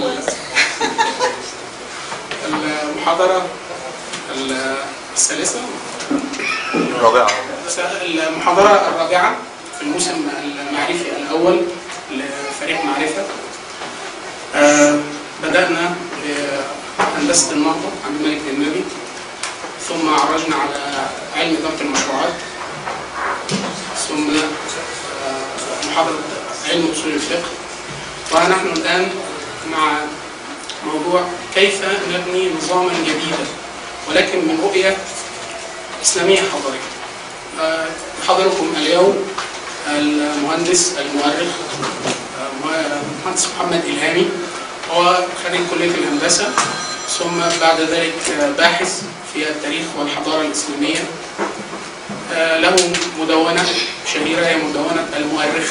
المحاضرة الثالثة رابعة المحاضرة الرابعة في الموسم المعرفي الأول لفريق معرفة آه، بدأنا بهندسة النهضة عند الملك بن نبي ثم عرجنا على علم إدارة المشروعات ثم آه، محاضرة علم أصول الفقه ونحن الآن مع موضوع كيف نبني نظاما جديدا ولكن من رؤية إسلامية حضارية آه، يحضركم اليوم المهندس المؤرخ آه، المهندس محمد إلهامي هو خريج كلية الهندسة ثم بعد ذلك آه، باحث في التاريخ والحضارة الإسلامية آه، له مدونة شهيرة هي مدونة المؤرخ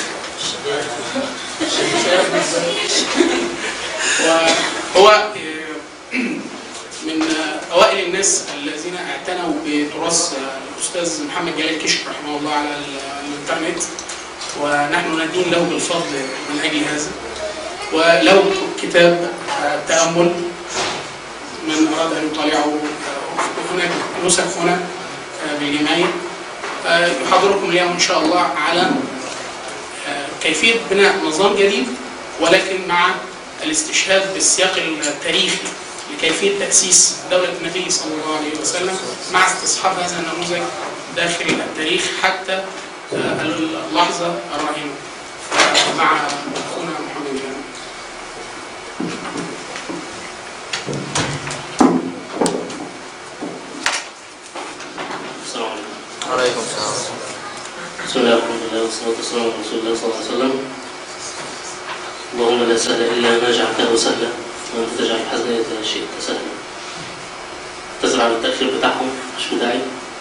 وهو آه، من آه، أوائل الناس الذين اعتنوا بتراث آه، الأستاذ محمد جلال كشك رحمه الله على ال- الإنترنت ونحن ندين له بالفضل من أجل هذا وله كتاب آه، تأمل من أراد أن يطالعه آه، هناك نسخ هنا آه، بالجمعية آه، يحاضركم اليوم إن شاء الله على آه، كيفية بناء نظام جديد ولكن مع الاستشهاد بالسياق التاريخي لكيفية تأسيس دولة النبي صلى الله عليه وسلم مع استصحاب هذا النموذج داخل التاريخ حتى آه، اللحظة الراهنة مع أخونا محمد جلال السلام عليكم عليكم السلام بسم الله الحمد لله والصلاة والسلام على رسول الله صلى الله عليه وسلم اللهم لا سهل إلا ما جعلته سهلا وأنت تجعل الحزن إذا شئت سهلا اعتذر عن التأخير بتاعهم مش بتاعي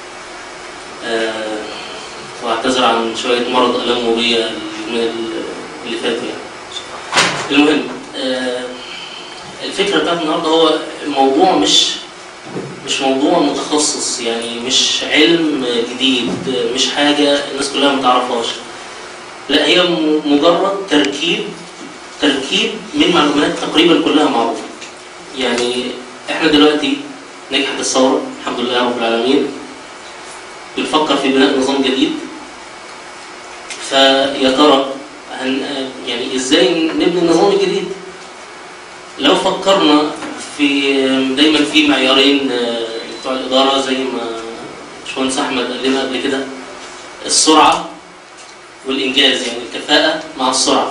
آه واعتذر عن شوية مرض ألموا بيا من ال- اللي فاتوا يعني المهم آه الفكرة بتاعت النهاردة هو الموضوع مش مش موضوع متخصص يعني مش علم جديد مش حاجة الناس كلها ما تعرفهاش لا هي م- مجرد تركيب تركيب من معلومات تقريبا كلها معروفة يعني احنا دلوقتي نجحت الثورة الحمد لله رب العالمين بنفكر في بناء نظام جديد فيا ترى هن يعني ازاي نبني النظام الجديد لو فكرنا في دايما في معيارين آه، بتوع الاداره زي ما باشمهندس احمد قال لنا قبل كده السرعه والانجاز يعني الكفاءه مع السرعه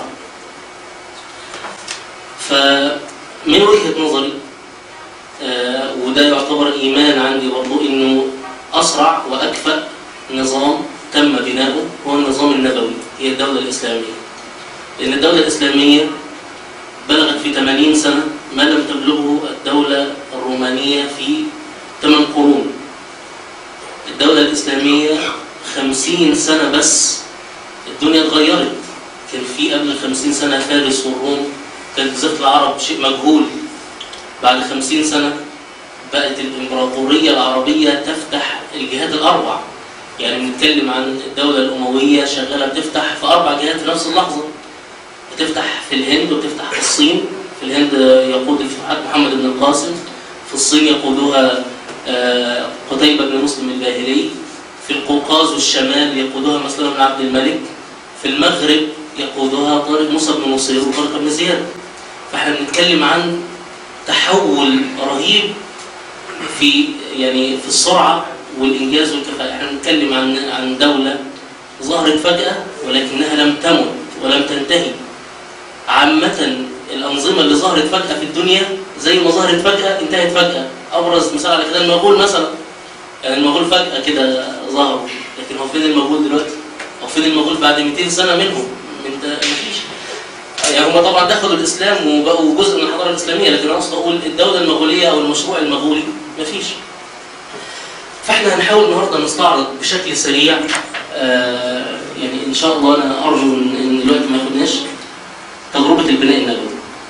فمن وجهه نظري آه، وده يعتبر ايمان عندي برضو انه اسرع واكفأ نظام تم بناؤه هو النظام النبوي هي الدوله الاسلاميه لان الدوله الاسلاميه بلغت في 80 سنة ما لم تبلغه الدولة الرومانية في 8 قرون الدولة الإسلامية 50 سنة بس الدنيا اتغيرت كان في قبل 50 سنة فارس والروم كانت جزيرة العرب شيء مجهول بعد 50 سنة بقت الإمبراطورية العربية تفتح الجهات الأربع يعني بنتكلم عن الدولة الأموية شغالة بتفتح في أربع جهات في نفس اللحظة بتفتح في الهند وبتفتح في الصين في الهند يقود الفتوحات محمد بن القاسم في الصين يقودها آه، قتيبة بن مسلم الباهلي في القوقاز والشمال يقودها مسلم بن عبد الملك في المغرب يقودها طارق موسى بن نصير وطارق بن زياد فاحنا بنتكلم عن تحول رهيب في يعني في السرعة والإنجاز والكفاءة احنا بنتكلم عن عن دولة ظهرت فجأة ولكنها لم تمت ولم تنتهي عامة الأنظمة اللي ظهرت فجأة في الدنيا زي ما ظهرت فجأة انتهت فجأة أبرز مثال على كده المغول مثلا يعني المغول فجأة كده ظهروا لكن هو فين المغول دلوقتي؟ هو فين المغول بعد 200 سنة منهم؟ انت مفيش يعني هم طبعا دخلوا الإسلام وبقوا جزء من الحضارة الإسلامية لكن أنا أقصد أقول الدولة المغولية أو المشروع المغولي مفيش فاحنا هنحاول النهارده نستعرض بشكل سريع آه يعني ان شاء الله انا ارجو ان إن الوقت ما ياخدناش تجربه البناء النبوي.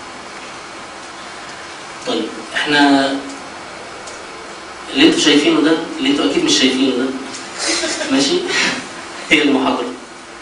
طيب احنا اللي انتوا شايفينه ده اللي انتوا اكيد مش شايفينه ده ماشي هي المحاضره.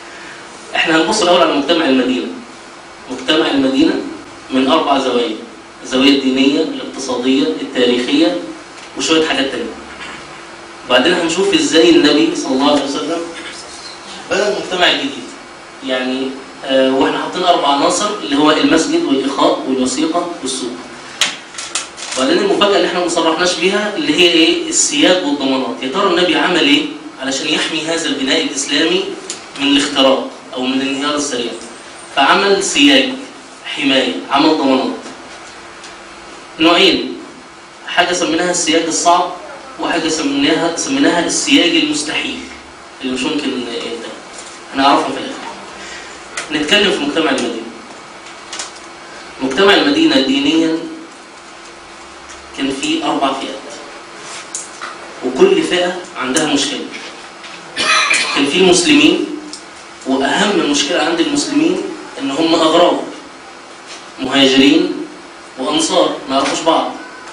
احنا هنبص الاول على مجتمع المدينه. مجتمع المدينه من اربع زوايا. الزاوية الدينية الاقتصادية التاريخية وشوية حاجات تانية وبعدين هنشوف ازاي النبي صلى الله عليه وسلم بنى المجتمع الجديد يعني آه واحنا حاطين اربع عناصر اللي هو المسجد والاخاء والوثيقه والسوق وبعدين المفاجاه اللي احنا ما صرحناش بيها اللي هي ايه السياج والضمانات يا ترى النبي عمل ايه علشان يحمي هذا البناء الاسلامي من الاختراق او من الانهيار السريع فعمل سياج حمايه عمل ضمانات نوعين حاجه سميناها السياج الصعب وحاجه سميناها سميناها السياج المستحيل اللي مش ممكن ينتهي هنعرفها في الاخر نتكلم في مجتمع المدينه مجتمع المدينه دينيا كان فيه اربع فئات وكل فئه عندها مشكله كان فيه المسلمين واهم مشكله عند المسلمين ان هم اغراب مهاجرين وانصار ما يعرفوش بعض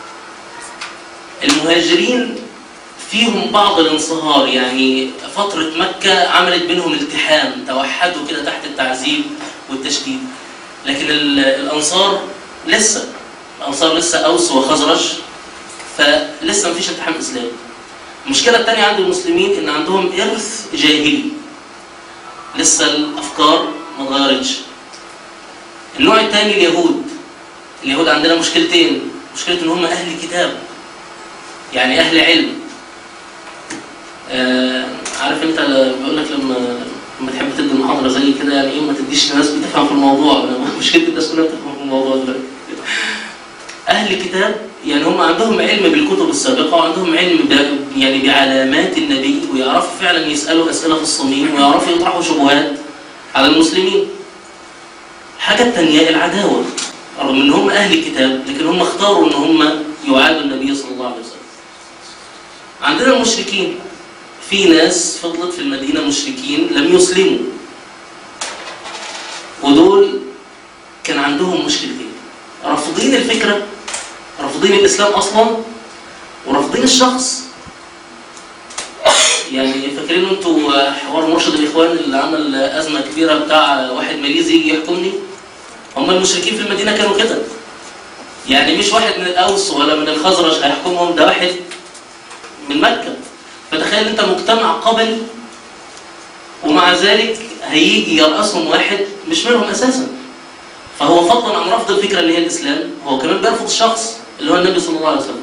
المهاجرين فيهم بعض الانصهار يعني فترة مكة عملت بينهم التحام توحدوا كده تحت التعذيب والتشديد لكن ال- الأنصار لسه الأنصار لسه أوس وخزرج فلسه مفيش التحام إسلامي المشكلة الثانية عند المسلمين إن عندهم إرث جاهلي لسه الأفكار ما اتغيرتش النوع الثاني اليهود اليهود عندنا مشكلتين مشكلة إن هم أهل كتاب يعني أهل علم آه عارف انت بيقول لك لما لما تحب تدي محاضره زي كده يعني ايه ما تديش لناس بتفهم في الموضوع مشكله الناس كلها بتفهم في الموضوع دلوقتي اهل الكتاب يعني هم عندهم علم بالكتب السابقه وعندهم علم ب- يعني بعلامات النبي ويعرفوا فعلا يسالوا اسئله في الصميم ويعرفوا يطرحوا شبهات على المسلمين حاجه الثانيه العداوه رغم ان هم اهل الكتاب لكن هم اختاروا ان هم يعادوا النبي صلى الله عليه وسلم عندنا المشركين في ناس فضلت في المدينة مشركين لم يسلموا ودول كان عندهم مشكلتين رافضين الفكرة رافضين الإسلام أصلا ورافضين الشخص يعني فاكرين انتوا حوار مرشد الإخوان اللي عمل أزمة كبيرة بتاع واحد ماليزي يجي يحكمني هم المشركين في المدينة كانوا كده يعني مش واحد من الأوس ولا من الخزرج هيحكمهم ده واحد من مكة فتخيل انت مجتمع قبلي ومع ذلك هيجي يرأسهم واحد مش منهم اساسا فهو فضلا عن رفض الفكره اللي هي الاسلام هو كمان بيرفض الشخص اللي هو النبي صلى الله عليه وسلم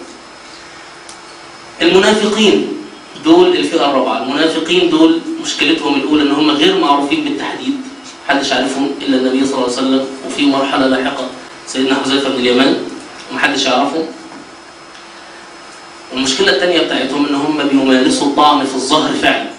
المنافقين دول الفئه الرابعه المنافقين دول مشكلتهم الاولى ان هم غير معروفين بالتحديد محدش عارفهم الا النبي صلى الله عليه وسلم وفي مرحله لاحقه سيدنا حذيفه بن اليمان ومحدش يعرفهم والمشكلة الثانية بتاعتهم إن هم بيمارسوا الطعن في الظهر فعلا.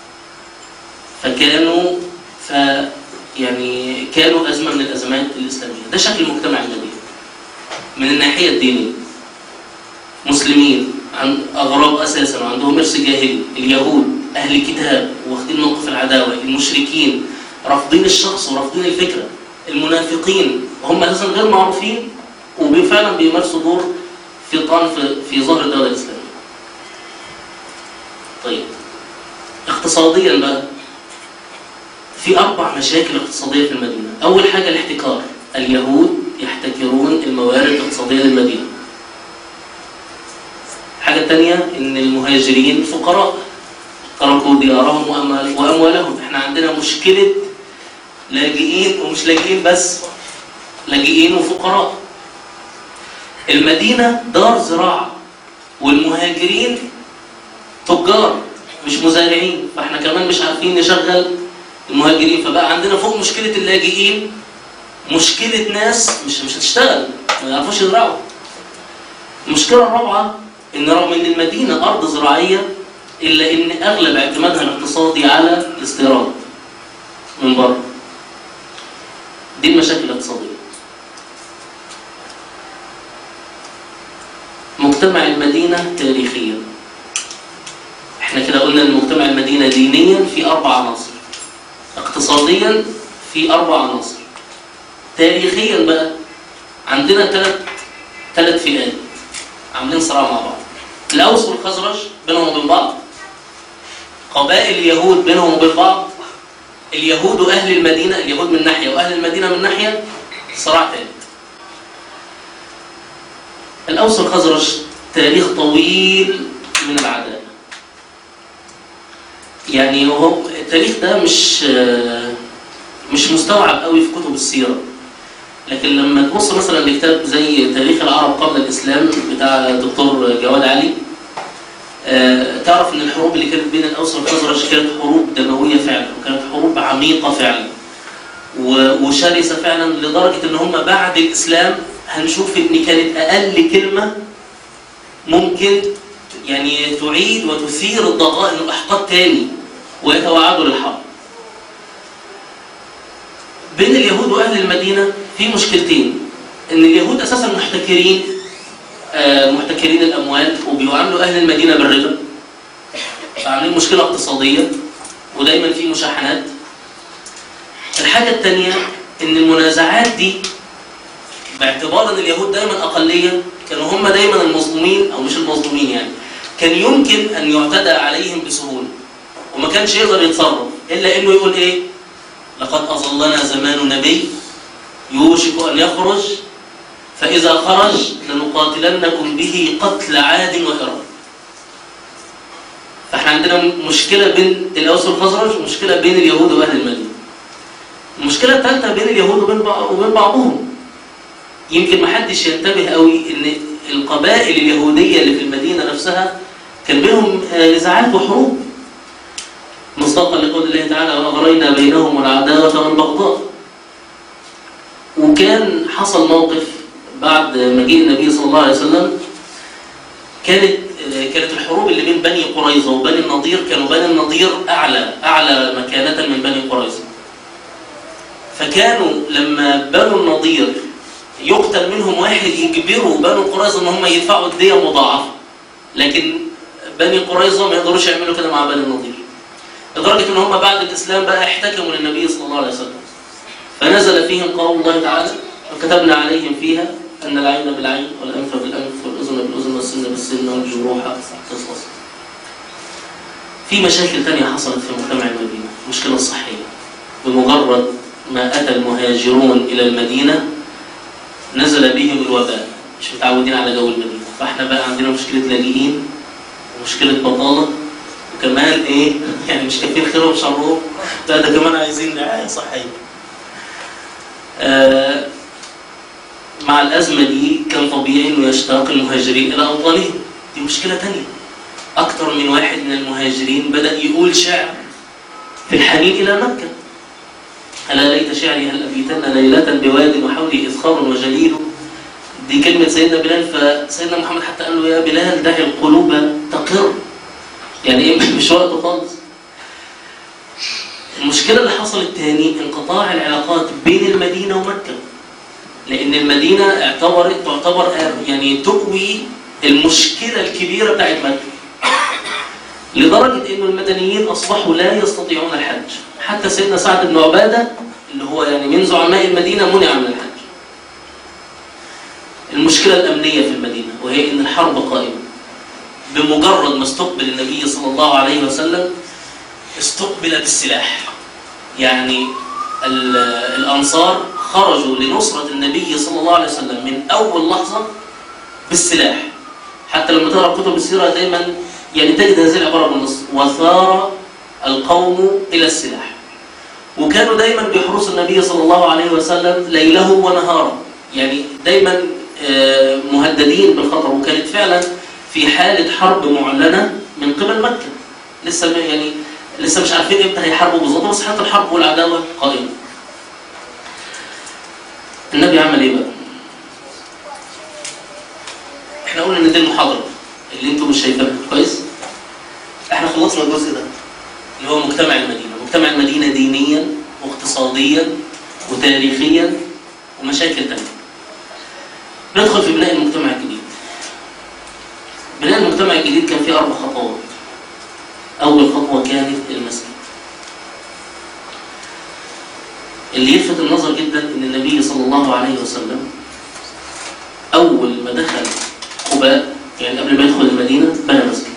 فكانوا ف يعني كانوا أزمة من الأزمات الإسلامية، ده شكل المجتمع المديني. من الناحية الدينية. مسلمين عن أغراب أساسا وعندهم إرث جاهلي، اليهود أهل الكتاب واخدين موقف العداوة، المشركين رافضين الشخص ورافضين الفكرة. المنافقين هم أساسا غير معروفين وفعلا بيمارسوا دور في طعن في, في ظهر الدولة الإسلامية. طيب اقتصاديا بقى في أربع مشاكل اقتصادية في المدينة، أول حاجة الاحتكار، اليهود يحتكرون الموارد الاقتصادية للمدينة. الحاجة الثانية إن المهاجرين فقراء تركوا ديارهم وأموال- وأموالهم، إحنا عندنا مشكلة لاجئين ومش لاجئين بس لاجئين وفقراء. المدينة دار زراعة والمهاجرين تجار مش مزارعين فاحنا كمان مش عارفين نشغل المهاجرين فبقى عندنا فوق مشكلة اللاجئين مشكلة ناس مش مش هتشتغل ما يعرفوش يزرعوا المشكلة الرابعة ان رغم ان المدينة ارض زراعية الا ان اغلب اعتمادها الاقتصادي على الاستيراد من بره دي المشاكل الاقتصادية مجتمع المدينة تاريخيا احنا كده قلنا ان مجتمع المدينة دينيا في اربع عناصر اقتصاديا في اربع عناصر تاريخيا بقى عندنا ثلاث ثلاث فئات عاملين صراع مع بعض الاوس والخزرج بينهم وبين بعض قبائل اليهود بينهم وبين بعض اليهود واهل المدينه اليهود من ناحيه واهل المدينه من ناحيه صراع ثالث الأوس والخزرج تاريخ طويل من العداء يعني هو التاريخ ده مش مش مستوعب قوي في كتب السيرة لكن لما تبص مثلا لكتاب زي تاريخ العرب قبل الإسلام بتاع الدكتور جواد علي آه، تعرف ان الحروب اللي كانت بين الاوس والخزرج كانت حروب دمويه فعلا وكانت حروب عميقه فعلا و- وشرسه فعلا لدرجه ان هم بعد الاسلام هنشوف ان كانت اقل كلمه ممكن يعني تعيد وتثير الضغائن والاحقاد تاني ويتوعدوا للحرب. بين اليهود واهل المدينه في مشكلتين ان اليهود اساسا محتكرين آه، محتكرين الاموال وبيعاملوا اهل المدينه بالربا فعاملين مشكله اقتصاديه ودايما في مشاحنات الحاجه الثانيه ان المنازعات دي باعتبار ان اليهود دايما اقليه كانوا هم دايما المظلومين او مش المظلومين يعني كان يمكن ان يعتدى عليهم بسهوله وما كانش يقدر يتصرف الا انه يقول ايه لقد اظلنا زمان نبي يوشك ان يخرج فإذا خرج لنقاتلنكم به قتل عاد وإرم فاحنا عندنا مشكلة بين الأوس والخزرج ومشكلة بين اليهود وأهل المدينة المشكلة الثالثة بين اليهود وبين بعض وبين بعضهم يمكن ما حدش ينتبه قوي ان القبائل اليهودية اللي في المدينة نفسها كان بينهم آه، نزاعات وحروب مصداقا لقول الله تعالى وأغرينا بينهم العداوة والبغضاء وكان حصل موقف بعد مجيء النبي صلى الله عليه وسلم كانت كانت الحروب اللي بين بني قريظه وبني النضير كانوا بني النضير اعلى اعلى مكانه من بني قريظه. فكانوا لما بنو النضير يقتل منهم واحد يجبروا بنو قريظه ان هم يدفعوا الديه مضاعفه. لكن بني قريظه ما يقدروش يعملوا كده مع بني النضير. لدرجه ان هم بعد الاسلام بقى احتكموا للنبي صلى الله عليه وسلم. فنزل فيهم قول الله تعالى وكتبنا عليهم فيها أن العين بالعين والأنف بالأنف والأذن بالأذن والسن بالسن والجروح قصاص. في مشاكل تانية حصلت في مجتمع المدينة، المشكلة الصحية. بمجرد ما أتى المهاجرون إلى المدينة نزل بهم الوباء، مش متعودين على جو المدينة، فاحنا بقى عندنا مشكلة لاجئين ومشكلة بطالة وكمان إيه؟ يعني مش كافيين خيرهم شرهم، لا ده كمان عايزين رعاية صحية. آه، مع الأزمة دي كان طبيعي إنه يشتاق المهاجرين إلى أوطانهم دي مشكلة تانية أكثر من واحد من المهاجرين بدأ يقول شعر في الحنين إلى مكة ألا ليت شعري هل أبيتن ليلة بواد وحولي إذخار وجليل دي كلمة سيدنا بلال فسيدنا محمد حتى قال له يا بلال دع القلوب تقر يعني إيه مش وقته خالص المشكلة اللي حصلت تاني انقطاع العلاقات بين المدينة ومكة لأن المدينة اعتبرت تعتبر يعني تقوي المشكلة الكبيرة بتاعت مكة لدرجة إنه المدنيين أصبحوا لا يستطيعون الحج حتى سيدنا سعد بن عبادة اللي هو يعني من زعماء المدينة منع من الحج المشكلة الأمنية في المدينة وهي إن الحرب قائمة بمجرد ما استقبل النبي صلى الله عليه وسلم استقبل بالسلاح يعني ال- الأنصار خرجوا لنصرة النبي صلى الله عليه وسلم من أول لحظة بالسلاح حتى لما تقرأ كتب السيرة دايما يعني تجد هذه العبارة بالنص وثار القوم إلى السلاح وكانوا دايما بيحرسوا النبي صلى الله عليه وسلم ليله ونهاره يعني دايما آه، مهددين بالخطر وكانت فعلا في حالة حرب معلنة من قبل مكة لسه ما- يعني لسه مش عارفين امتى هيحاربوا بالظبط بس حالة الحرب والعداوة قائمة النبي عمل ايه بقى؟ احنا قلنا ان دي المحاضرة اللي انتم مش شايفينها كويس؟ احنا خلصنا الجزء ده اللي هو مجتمع المدينة، مجتمع المدينة دينيا واقتصاديا وتاريخيا ومشاكل تانية. ندخل في بناء المجتمع الجديد. بناء المجتمع الجديد كان فيه أربع خطوات. أول خطوة كانت المسجد. اللي يلفت النظر جدا ان النبي صلى الله عليه وسلم اول ما دخل قباء يعني قبل ما يدخل المدينه بنى مسجد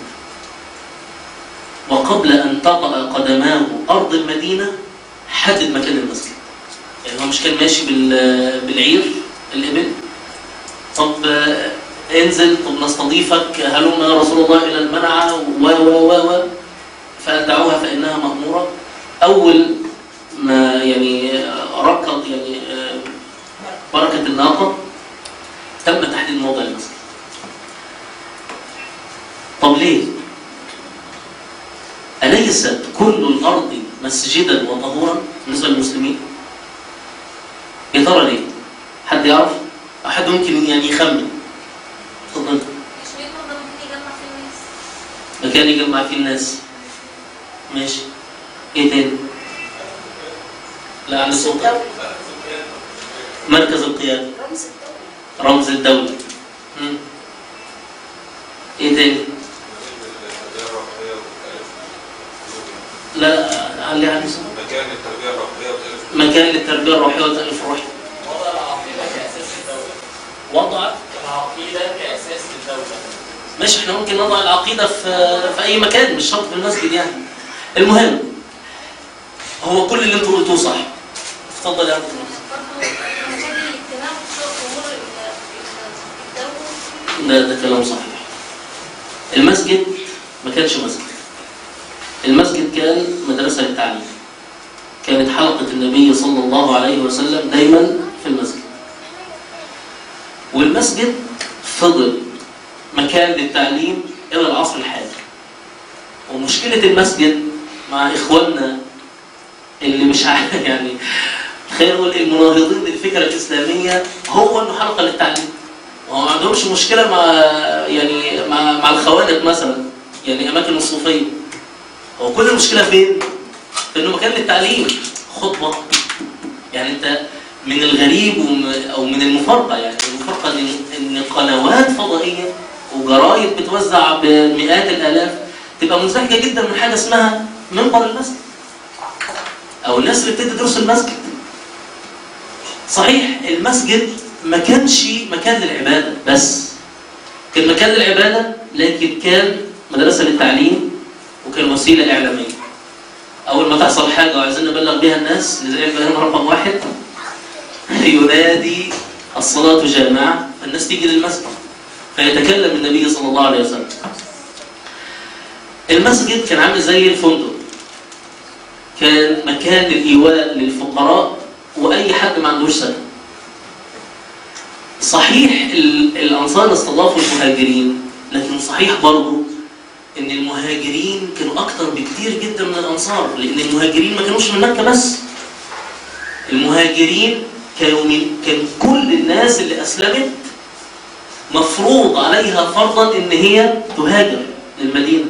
وقبل ان تطأ قدماه ارض المدينه حدد مكان المسجد يعني هو مش كان ماشي بال- بالعير الابل طب آه، انزل طب نستضيفك هلم يا رسول الله الى المنعه و و و و فدعوها فانها ماموره اول ما يعني ركض يعني آه، بركه الناقه تم تحديد موضع المسجد طب ليه؟ أليست كل الأرض مسجدا وطهورا بالنسبة للمسلمين؟ يا ترى ليه؟ حد يعرف؟ أحد ممكن يعني يخمن اتفضل مش بيكون ده ممكن يجمع فيه الناس مكان يجمع فيه الناس ماشي ايه تاني؟ لا على صوتك مركز القيادة رمز الدولة رمز الدولة مم. ايه تاني؟ لا علي علي صوتك مكان التربية الروحية وتألف مكان للتربية الروحية وتأليف الروح وضع العقيدة كأساس للدولة وضع العقيدة كأساس للدولة ماشي احنا ممكن نضع العقيدة في في أي مكان مش شرط في المسجد يعني المهم هو كل اللي انتوا قلتوه صح اتفضل يا عبد الله برضه المكان الاجتماع في أمور ال- الدولة ده ده كلام صحيح المسجد ما كانش مسجد المسجد كان مدرسة للتعليم كانت حلقة النبي صلى الله عليه وسلم دايما في المسجد والمسجد فضل مكان للتعليم إلى العصر الحالي ومشكلة المسجد مع إخواننا اللي مش عارف يعني خلينا نقول المناهضين للفكرة الإسلامية هو إنه حلقة للتعليم وما عندهمش مشكلة مع يعني مع مع الخوانق مثلا يعني أماكن الصوفية هو كل المشكلة فين؟ في إنه مكان للتعليم خطبة يعني أنت من الغريب وم- أو من المفارقة يعني المفارقة إن إن قنوات فضائية وجرايد بتوزع بمئات الآلاف تبقى منزعجة جدا من حاجة اسمها منبر المسجد أو الناس اللي بتدي دروس المسجد صحيح المسجد ما كانش مكان للعبادة بس كان مكان للعبادة لكن كان مدرسة للتعليم وكان وسيلة إعلامية أول ما تحصل حاجة وعايزين نبلغ بيها الناس لذلك فهم رقم واحد ينادي الصلاة جامعة فالناس تيجي للمسجد فيتكلم النبي صلى الله عليه وسلم المسجد كان عامل زي الفندق كان مكان للإيواء للفقراء وأي حد ما عندوش سكن صحيح ال- الأنصار استضافوا المهاجرين لكن صحيح برضو إن المهاجرين كانوا أكتر بكتير جدا من الأنصار لأن المهاجرين ما كانوش من مكة بس المهاجرين كانوا من كان كل الناس اللي أسلمت مفروض عليها فرضا إن هي تهاجر للمدينة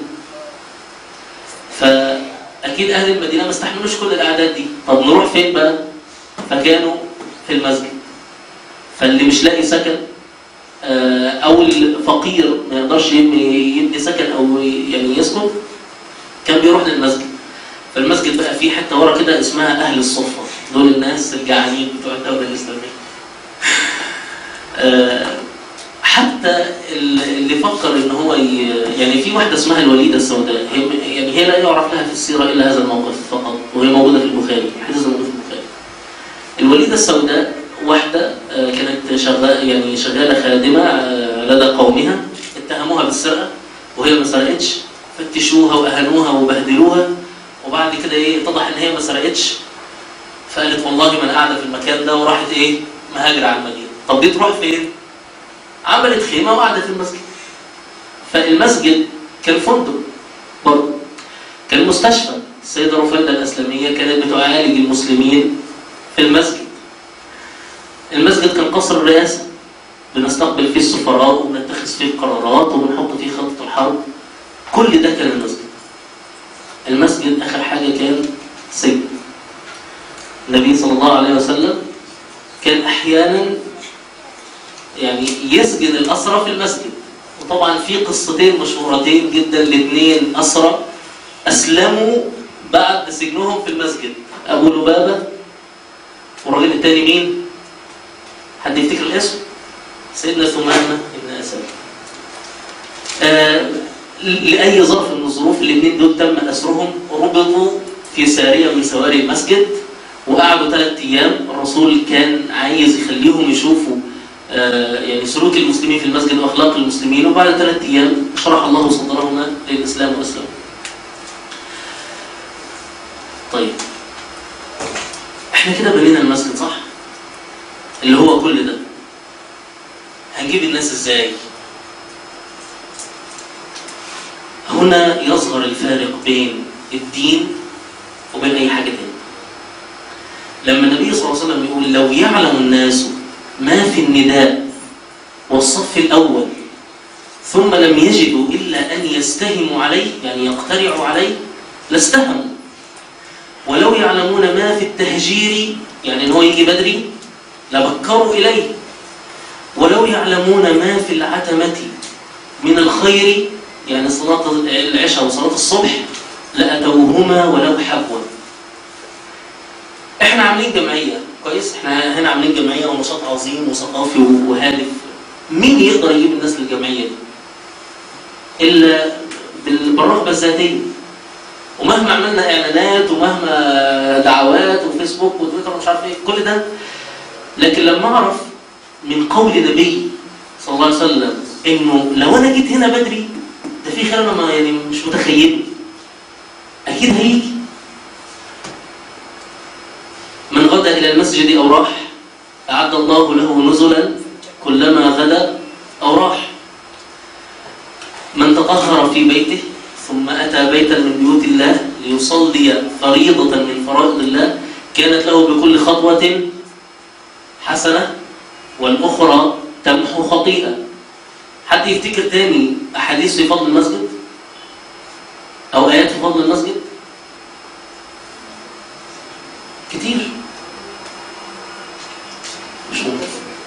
فأكيد أهل المدينة ما استحملوش كل الأعداد دي طب نروح فين بقى؟ فكانوا في المسجد فاللي مش لاقي سكن آه، او الفقير ما يقدرش يبني يبني سكن او يعني يسكن كان بيروح للمسجد فالمسجد بقى فيه حته ورا كده اسمها اهل الصفه دول الناس الجعانين بتوع الدوله الاسلاميه آه، حتى ال- اللي فكر ان هو ي... يعني في واحده اسمها الوليده السوداء هي يعني هي لا يعرف لها في السيره الا هذا الموقف فقط وهي موجوده في البخاري حديث موجود في البخاري الوليده السوداء واحدة آه، كانت شغالة يعني شغالة خادمة آه، لدى قومها اتهموها بالسرقة وهي ما سرقتش فتشوها وأهانوها وبهدلوها وبعد كده ايه اتضح ان هي ما سرقتش فقالت والله ما انا قاعدة في المكان ده وراحت ايه مهاجرة على المدينة طب دي تروح فين؟ عملت خيمة وقعدت في المسجد فالمسجد كان فندق برضه كان مستشفى السيدة رفيدة الأسلامية كانت بتعالج المسلمين في المسجد المسجد كان قصر الرئاسة بنستقبل فيه السفراء وبنتخذ فيه القرارات وبنحط فيه خطة الحرب كل ده كان المسجد المسجد آخر حاجة كان سجن النبي صلى الله عليه وسلم كان أحيانا يعني يسجن الأسرى في المسجد وطبعا في قصتين مشهورتين جدا لاثنين أسرى أسلموا بعد سجنهم في المسجد أبو لبابة والراجل التاني مين؟ حد يفتكر الاسم؟ سيدنا ثمامة بن أسد. آه لأي ظرف من الظروف الاثنين دول تم أسرهم ربطوا في سارية من سواري المسجد وقعدوا ثلاث أيام الرسول كان عايز يخليهم يشوفوا آه، يعني سلوك المسلمين في المسجد واخلاق المسلمين وبعد ثلاث ايام شرح الله صدرهما للاسلام واسلم. طيب احنا كده بنينا المسجد صح؟ اللي هو كل ده هنجيب الناس ازاي؟ هنا يظهر الفارق بين الدين وبين اي حاجه تانية. لما النبي صلى الله عليه وسلم يقول لو يعلم الناس ما في النداء والصف الأول ثم لم يجدوا إلا أن يستهموا عليه يعني يقترعوا عليه لاستهموا ولو يعلمون ما في التهجير يعني ان هو يجي بدري لبكروا إليه ولو يعلمون ما في العتمة من الخير يعني صلاة العشاء وصلاة الصبح لأتوهما ولو حبوا احنا عاملين جمعيه كويس احنا هنا عاملين جمعيه ونشاط عظيم وثقافي وهادف مين يقدر يجيب الناس للجمعيه دي الا بال- بالرغبه الذاتيه ومهما عملنا اعلانات ومهما دعوات وفيسبوك وتويتر ومش عارف ايه كل ده لكن لما اعرف من قول نبي صلى الله عليه وسلم انه لو انا جيت هنا بدري ده في خير انا ما يعني مش متخيله اكيد هيجي من غدا إلى المسجد أو راح أعد الله له نزلا كلما غدا أو راح من تطهر في بيته ثم أتى بيتا من بيوت الله ليصلي فريضة من فرائض الله كانت له بكل خطوة حسنة والأخرى تمحو خطيئة حد يفتكر تاني أحاديث في فضل المسجد أو آيات في فضل المسجد كتير مش ممكن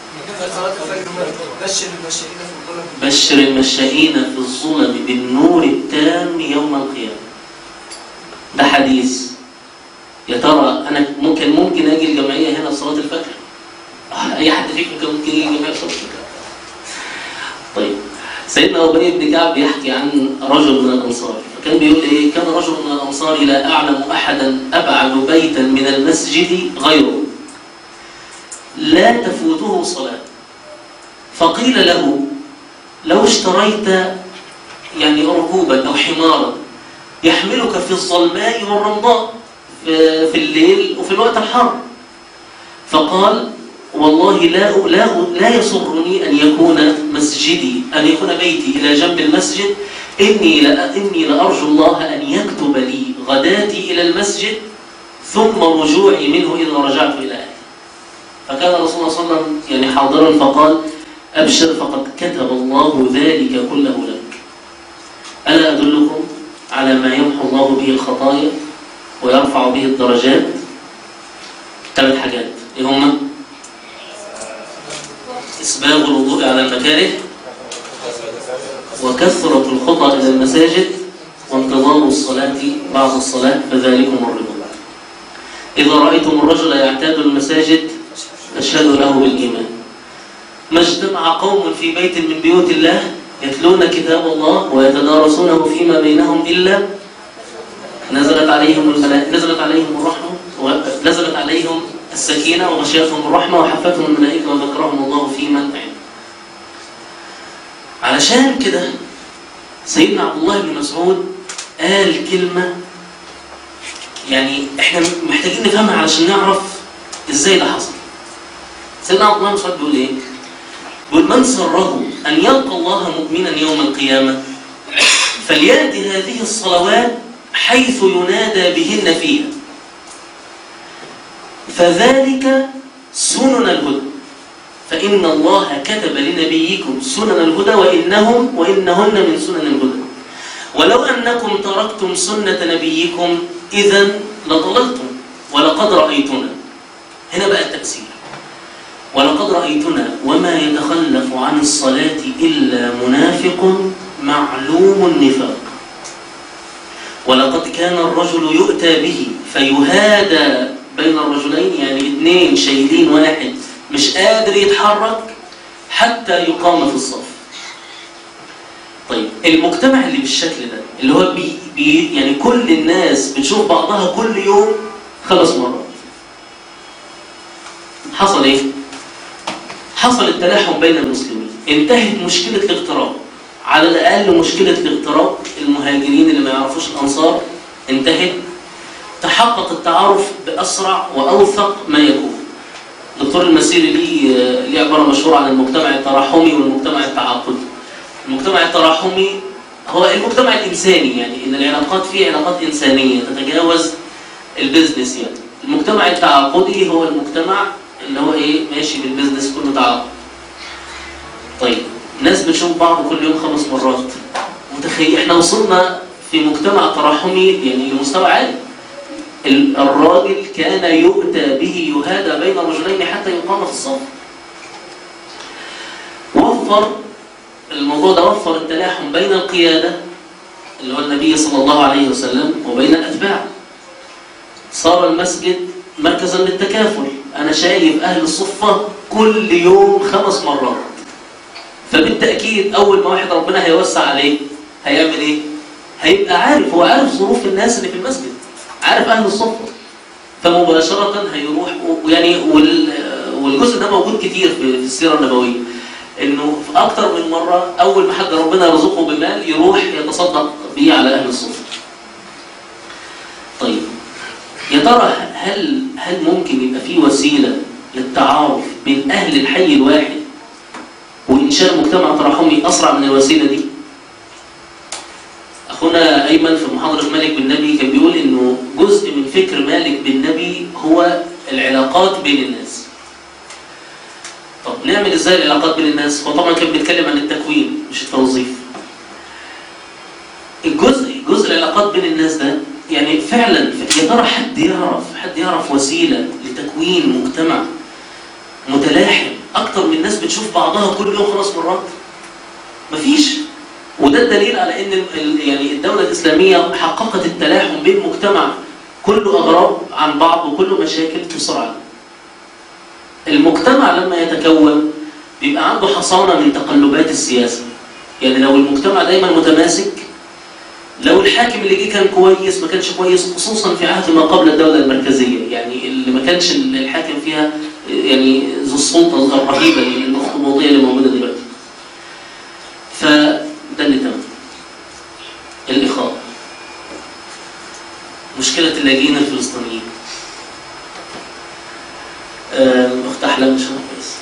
بشر المشاهير في الظلم بشر المشائين في الظلم بالنور التام يوم القيامة ده حديث يا ترى انا ممكن ممكن اجي الجمعيه هنا لصلاه الفجر آه، اي حد فيكم كان ممكن يجي الجمعيه لصلاه الفجر طيب سيدنا ابي بن كعب بيحكي عن رجل من الانصار فكان بيقول ايه كان رجل من الانصار لا اعلم احدا ابعد بيتا من المسجد غيره لا تفوته صلاه فقيل له لو اشتريت يعني ركوبا او حمارا يحملك في الظلماء والرمضاء في في الليل وفي الوقت الحر فقال والله لا لا لا يسرني ان يكون مسجدي ان يكون بيتي الى جنب المسجد اني لا اني لارجو الله ان يكتب لي غداتي الى المسجد ثم رجوعي منه اذا رجعت الى اهلي فكان رسول الله صلى الله عليه وسلم يعني حاضرا فقال أبشر فقد كتب الله ذلك كله لك ألا أدلكم على ما يمحو الله به الخطايا ويرفع به الدرجات ثلاث حاجات إيه هما؟ إسباغ الوضوء على المكاره وكثرة الخطى إلى المساجد وانتظار الصلاة بعد الصلاة فذلكم الرضا إذا رأيتم الرجل يعتاد المساجد فاشهدوا له بالإيمان ما اجتمع قوم في بيت من بيوت الله يتلون كتاب الله ويتدارسونه فيما بينهم إلا نزلت عليهم الملائكة نزلت عليهم الرحمة ونزلت عليهم السكينة وغشيتهم الرحمة وحفتهم الملائكة وذكرهم الله في من عنده علشان كده سيدنا عبد الله بن مسعود قال كلمة يعني احنا محتاجين نفهمها علشان نعرف ازاي ده حصل سيدنا عبد الله بن مسعود بيقول ايه؟ بيقول من سره أن يلقى الله مؤمنا يوم القيامة فليأتي هذه الصلوات حيث ينادى بهن فيها فذلك سنن الهدى فإن الله كتب لنبيكم سنن الهدى وإنهم وإنهن من سنن الهدى ولو أنكم تركتم سنة نبيكم إذا لضللتم ولقد رأيتنا هنا بقى التفسير ولقد رأيتنا وما يتخلف عن الصلاة إلا منافق معلوم النفاق ولقد كان الرجل يؤتى به فيهادى بين الرجلين يعني اثنين شايلين واحد مش قادر يتحرك حتى يقام في الصف طيب المجتمع اللي بالشكل ده اللي هو بي بي يعني كل الناس بتشوف بعضها كل يوم خمس مرات حصل ايه؟ حصل التلاحم بين المسلمين انتهت مشكلة الاغتراب على الأقل مشكلة الاغتراب المهاجرين اللي ما يعرفوش الأنصار انتهت تحقق التعارف بأسرع وأوثق ما يكون دكتور المسيري ليه ليه عبارة مشهورة عن المجتمع التراحمي والمجتمع التعاقدي المجتمع التراحمي هو المجتمع الإنساني يعني إن العلاقات فيه علاقات إنسانية تتجاوز البيزنس يعني المجتمع التعاقدي هو المجتمع اللي هو إيه ماشي بالبيزنس كله تعاقد طيب ناس بتشوف بعض كل يوم خمس مرات متخيل احنا وصلنا في مجتمع تراحمي يعني لمستوى عالي ال- الراجل كان يؤتى به يهادى بين رجلين حتى يقام في الصف وفر الموضوع ده وفر التلاحم بين القيادة اللي هو النبي صلى الله عليه وسلم وبين الأتباع صار المسجد مركزا للتكافل أنا شايف أهل الصفة كل يوم خمس مرات فبالتأكيد أول ما واحد ربنا هيوسع عليه هيعمل إيه؟ هيبقى عارف هو عارف ظروف الناس اللي في المسجد عارف أهل الصفة فمباشرة هيروح ويعني وال- والجزء ده موجود كتير في في السيرة النبوية إنه في أكتر من مرة أول ما حد ربنا يرزقه بمال يروح يتصدق بيه على أهل الصفة طيب يا ترى هل هل ممكن يبقى في وسيلة للتعارف بين أهل الحي الواحد وإنشاء مجتمع تراحمي أسرع من الوسيلة دي؟ أخونا أيمن في محاضرة مالك بالنبي كان بيقول إنه جزء من فكر مالك بالنبي هو العلاقات بين الناس. طب نعمل إزاي العلاقات بين الناس؟ هو طبعا كان بيتكلم عن التكوين مش التوظيف. الجزء جزء العلاقات بين الناس ده يعني فعلا يا ترى حد يعرف حد يعرف وسيلة لتكوين مجتمع متلاحم أكتر من الناس بتشوف بعضها كل يوم خمس مرات؟ مفيش وده الدليل على ان ال- ال- يعني الدوله الاسلاميه حققت التلاحم بين مجتمع كله اغراب عن بعض وكله مشاكل بسرعه. المجتمع لما يتكون بيبقى عنده حصانه من تقلبات السياسه. يعني لو المجتمع دايما متماسك لو الحاكم اللي جه كان كويس ما كانش كويس خصوصا في عهد ما قبل الدوله المركزيه يعني اللي ما كانش الحاكم فيها يعني ذو السلطه الرهيبه الاخطبوطيه اللي موجوده دلوقتي. فده اللي تم الإخاء مشكلة اللاجئين الفلسطينيين آه، أخت أحلام مش كويس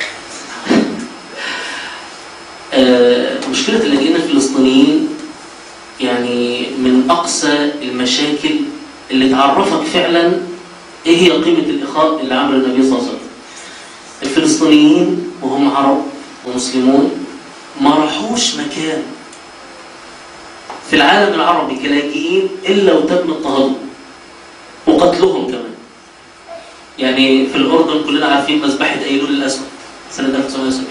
آه، مشكلة اللاجئين الفلسطينيين يعني من أقسى المشاكل اللي تعرفك فعلا إيه هي قيمة الإخاء اللي عمله النبي صلى الله عليه وسلم الفلسطينيين وهم عرب ومسلمون ما راحوش مكان في العالم العربي كلاجئين الا وتم اضطهادهم وقتلهم كمان يعني في الاردن كلنا عارفين مذبحه ايلول الاسود سنه 1970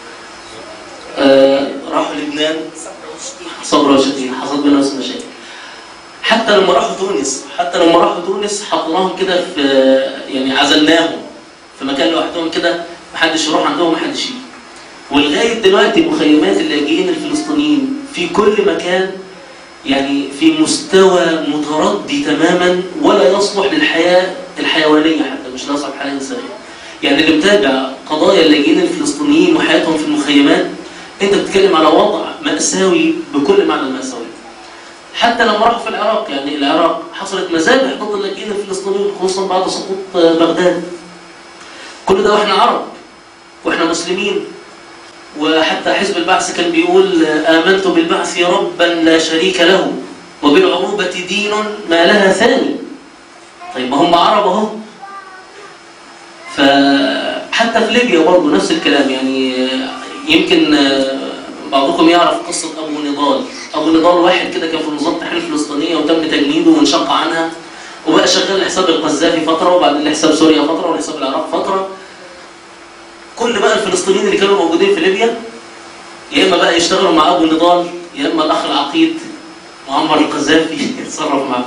آه راحوا لبنان صبر وشتين حصل بينهم نفس المشاكل حتى لما راحوا تونس حتى لما راحوا تونس حطيناهم كده في يعني عزلناهم في مكان لوحدهم كده محدش يروح عندهم محدش يجي ولغايه دلوقتي مخيمات اللاجئين الفلسطينيين في كل مكان يعني في مستوى متردي تماما ولا يصلح للحياه الحيوانيه حتى مش لا يصلح للحياه الانسانيه. يعني اللي متابع قضايا اللاجئين الفلسطينيين وحياتهم في المخيمات انت بتتكلم على وضع ماساوي بكل معنى الماساوي. حتى لما راحوا في العراق يعني العراق حصلت مذابح ضد اللاجئين الفلسطينيين خصوصا بعد سقوط بغداد. كل ده واحنا عرب واحنا مسلمين وحتى حزب البعث كان بيقول آمنت بالبعث ربا لا شريك له وبالعروبة دين ما لها ثاني طيب ما هم عرب اهو فحتى في ليبيا برضه نفس الكلام يعني يمكن بعضكم يعرف قصة أبو نضال أبو نضال واحد كده كان في نظام التحرير الفلسطينية وتم تجنيده وانشق عنها وبقى شغال لحساب القذافي فترة وبعدين لحساب سوريا فترة ولحساب العراق فترة كل بقى الفلسطينيين اللي كانوا موجودين في ليبيا يا اما بقى يشتغلوا مع ابو نضال يا اما الاخ العقيد معمر القذافي يتصرف معاه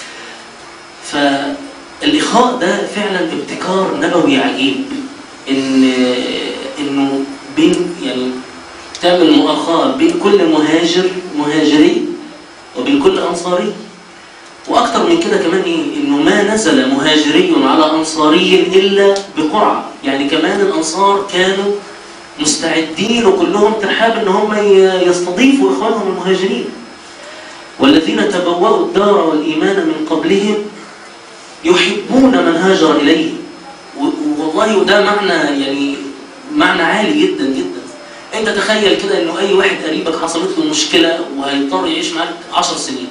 فالاخاء ده فعلا ابتكار نبوي عجيب ان انه بين يعني تعمل مؤاخاة بين كل مهاجر مهاجري وبين كل انصاري واكثر من كده كمان ايه انه ما نزل مهاجري على انصاري الا بقرعه يعني كمان الانصار كانوا مستعدين وكلهم ترحاب ان هم ي- يستضيفوا اخوانهم المهاجرين والذين تبوأوا الدار والإيمان من قبلهم يحبون من هاجر إليهم و- والله وده معنى يعني معنى عالي جدا جدا انت تخيل كده انه اي واحد قريبك حصلت له مشكله وهيضطر يعيش معاك 10 سنين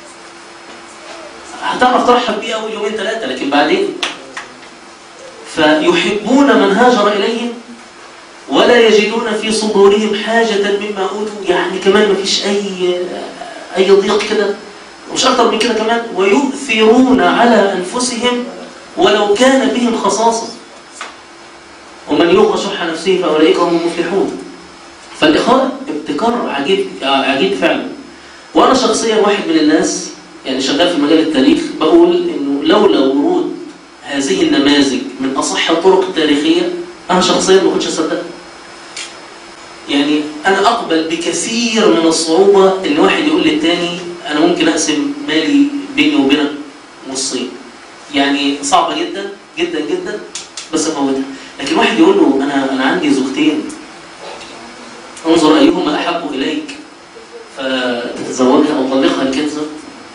هتعرف ترحب بيه اول يومين ثلاثه لكن بعدين فيحبون من هاجر اليهم ولا يجدون في صدورهم حاجه مما اوتوا يعني كمان ما فيش اي اي ضيق كده ومش اكتر من كده كمان ويؤثرون على انفسهم ولو كان بهم خصاصه ومن يوق شح نفسه فاولئك هم المفلحون فالاخاء ابتكار عجيب عجيب فعلا وانا شخصيا واحد من الناس يعني شغال في مجال التاريخ بقول انه لولا ورود هذه النماذج من اصح الطرق التاريخيه انا شخصيا ما كنتش اصدقها يعني انا اقبل بكثير من الصعوبه ان واحد يقول للتاني انا ممكن اقسم مالي بيني وبينك نصين يعني صعبه جدا جدا جدا بس افوتها لكن واحد يقول له انا انا عندي زوجتين انظر ايهما احب اليك فتتزوجها او طلقها لكي تزوج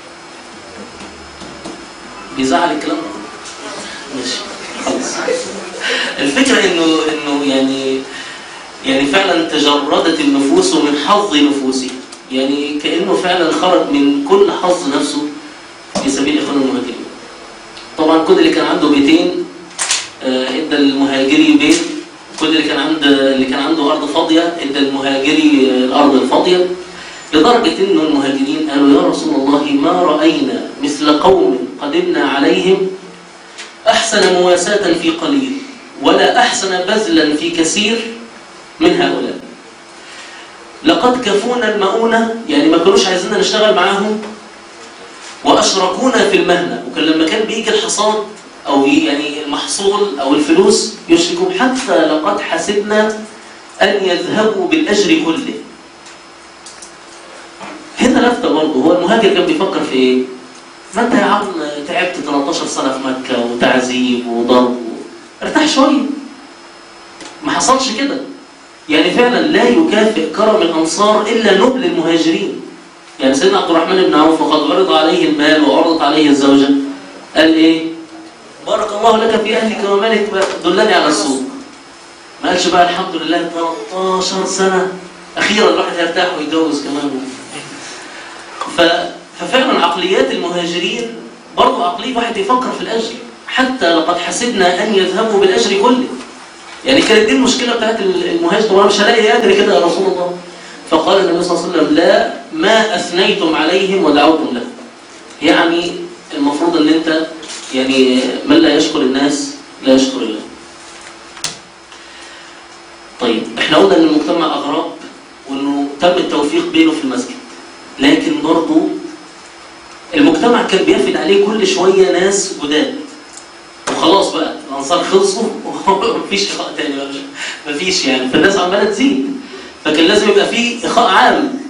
بيزعل الكلام ده ماشي خلاص الفكره انه انه يعني يعني فعلا تجردت النفوس من حظ نفوسها يعني كانه فعلا خرج من كل حظ نفسه في سبيل اخوان المهاجرين طبعا كل اللي كان عنده بيتين آه، ادى المهاجري بيت كل اللي كان عنده اللي كان عنده ارض فاضيه ادى المهاجري آه، الارض الفاضيه لدرجه انه المهاجرين قالوا يا رسول الله ما راينا مثل قوم قدمنا عليهم احسن مواساه في قليل ولا احسن بذلا في كثير من هؤلاء لقد كفونا المؤونه يعني ما كانوش عايزيننا نشتغل معاهم واشركونا في المهنه وكان لما كان بيجي الحصاد او يعني المحصول او الفلوس يشركوا حتى لقد حسبنا ان يذهبوا بالاجر كله هنا لفته برضه هو المهاجر كان بيفكر في ايه؟ ما انت يا عم تعبت 13 سنه في مكه وتعذيب وضرب ارتاح شويه ما حصلش كده يعني فعلا لا يكافئ كرم الانصار الا نبل المهاجرين يعني سيدنا عبد الرحمن بن عوف وقد عرض عليه المال وعرضت عليه الزوجه قال ايه؟ بارك الله لك في اهلك ومالك دلني على السوق ما قالش بقى الحمد لله 13 سنه اخيرا الواحد هيرتاح ويتجوز كمان ف... ففعلا عقليات المهاجرين برضه عقليه واحد يفكر في الاجر حتى لقد حسبنا ان يذهبوا بالاجر كله يعني كانت دي المشكله بتاعت المهاجر طب انا مش هلاقي اجر كده يا رسول الله فقال النبي صلى الله عليه وسلم لا ما اثنيتم عليهم ودعوتم لهم يعني المفروض ان انت يعني من لا يشكر الناس لا يشكر الله طيب احنا قلنا ان المجتمع اغراب وانه تم التوفيق بينه في المسجد لكن برضه المجتمع كان بيفد عليه كل شويه ناس جداد وخلاص بقى الانصار خلصوا ومفيش اخاء تاني بقى مفيش يعني فالناس عماله تزيد فكان لازم يبقى فيه اخاء عام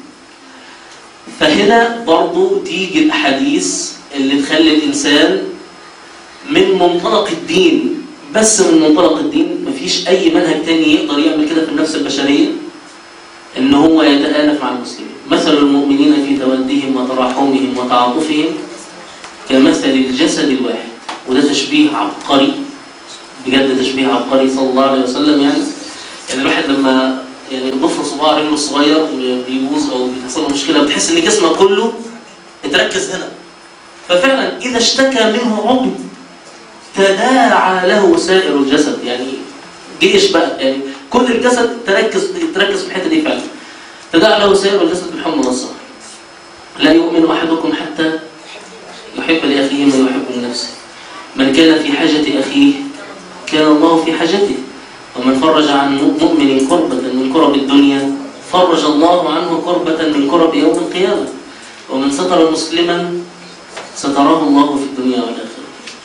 فهنا برضه تيجي الاحاديث اللي تخلي الانسان من منطلق الدين بس من منطلق الدين مفيش اي منهج تاني يقدر يعمل كده في النفس البشريه ان هو يتآلف مع المسلمين مثل المؤمنين في تودهم وتراحمهم وتعاطفهم كمثل الجسد الواحد وده تشبيه عبقري بجد تشبيه عبقري صلى الله عليه وسلم يعني يعني الواحد لما يعني ضفر صباع رجله الصغير بيبوظ او بتحصل له مشكله بتحس ان جسمك كله اتركز هنا ففعلا اذا اشتكى منه عضو تداعى له سائر الجسد يعني جيش بقى يعني كل الجسد تركز تركز في الحته دي فعلا تداعى له سائر الجسد بالحمى والسهر لا يؤمن احدكم حتى يحب لاخيه ما يحب لنفسه من كان في حاجه اخيه كان الله في حاجته ومن فرج عن مؤمن كربة من كرب الدنيا فرج الله عنه كربة من كرب يوم القيامة ومن ستر مسلما ستراه الله في الدنيا والآخرة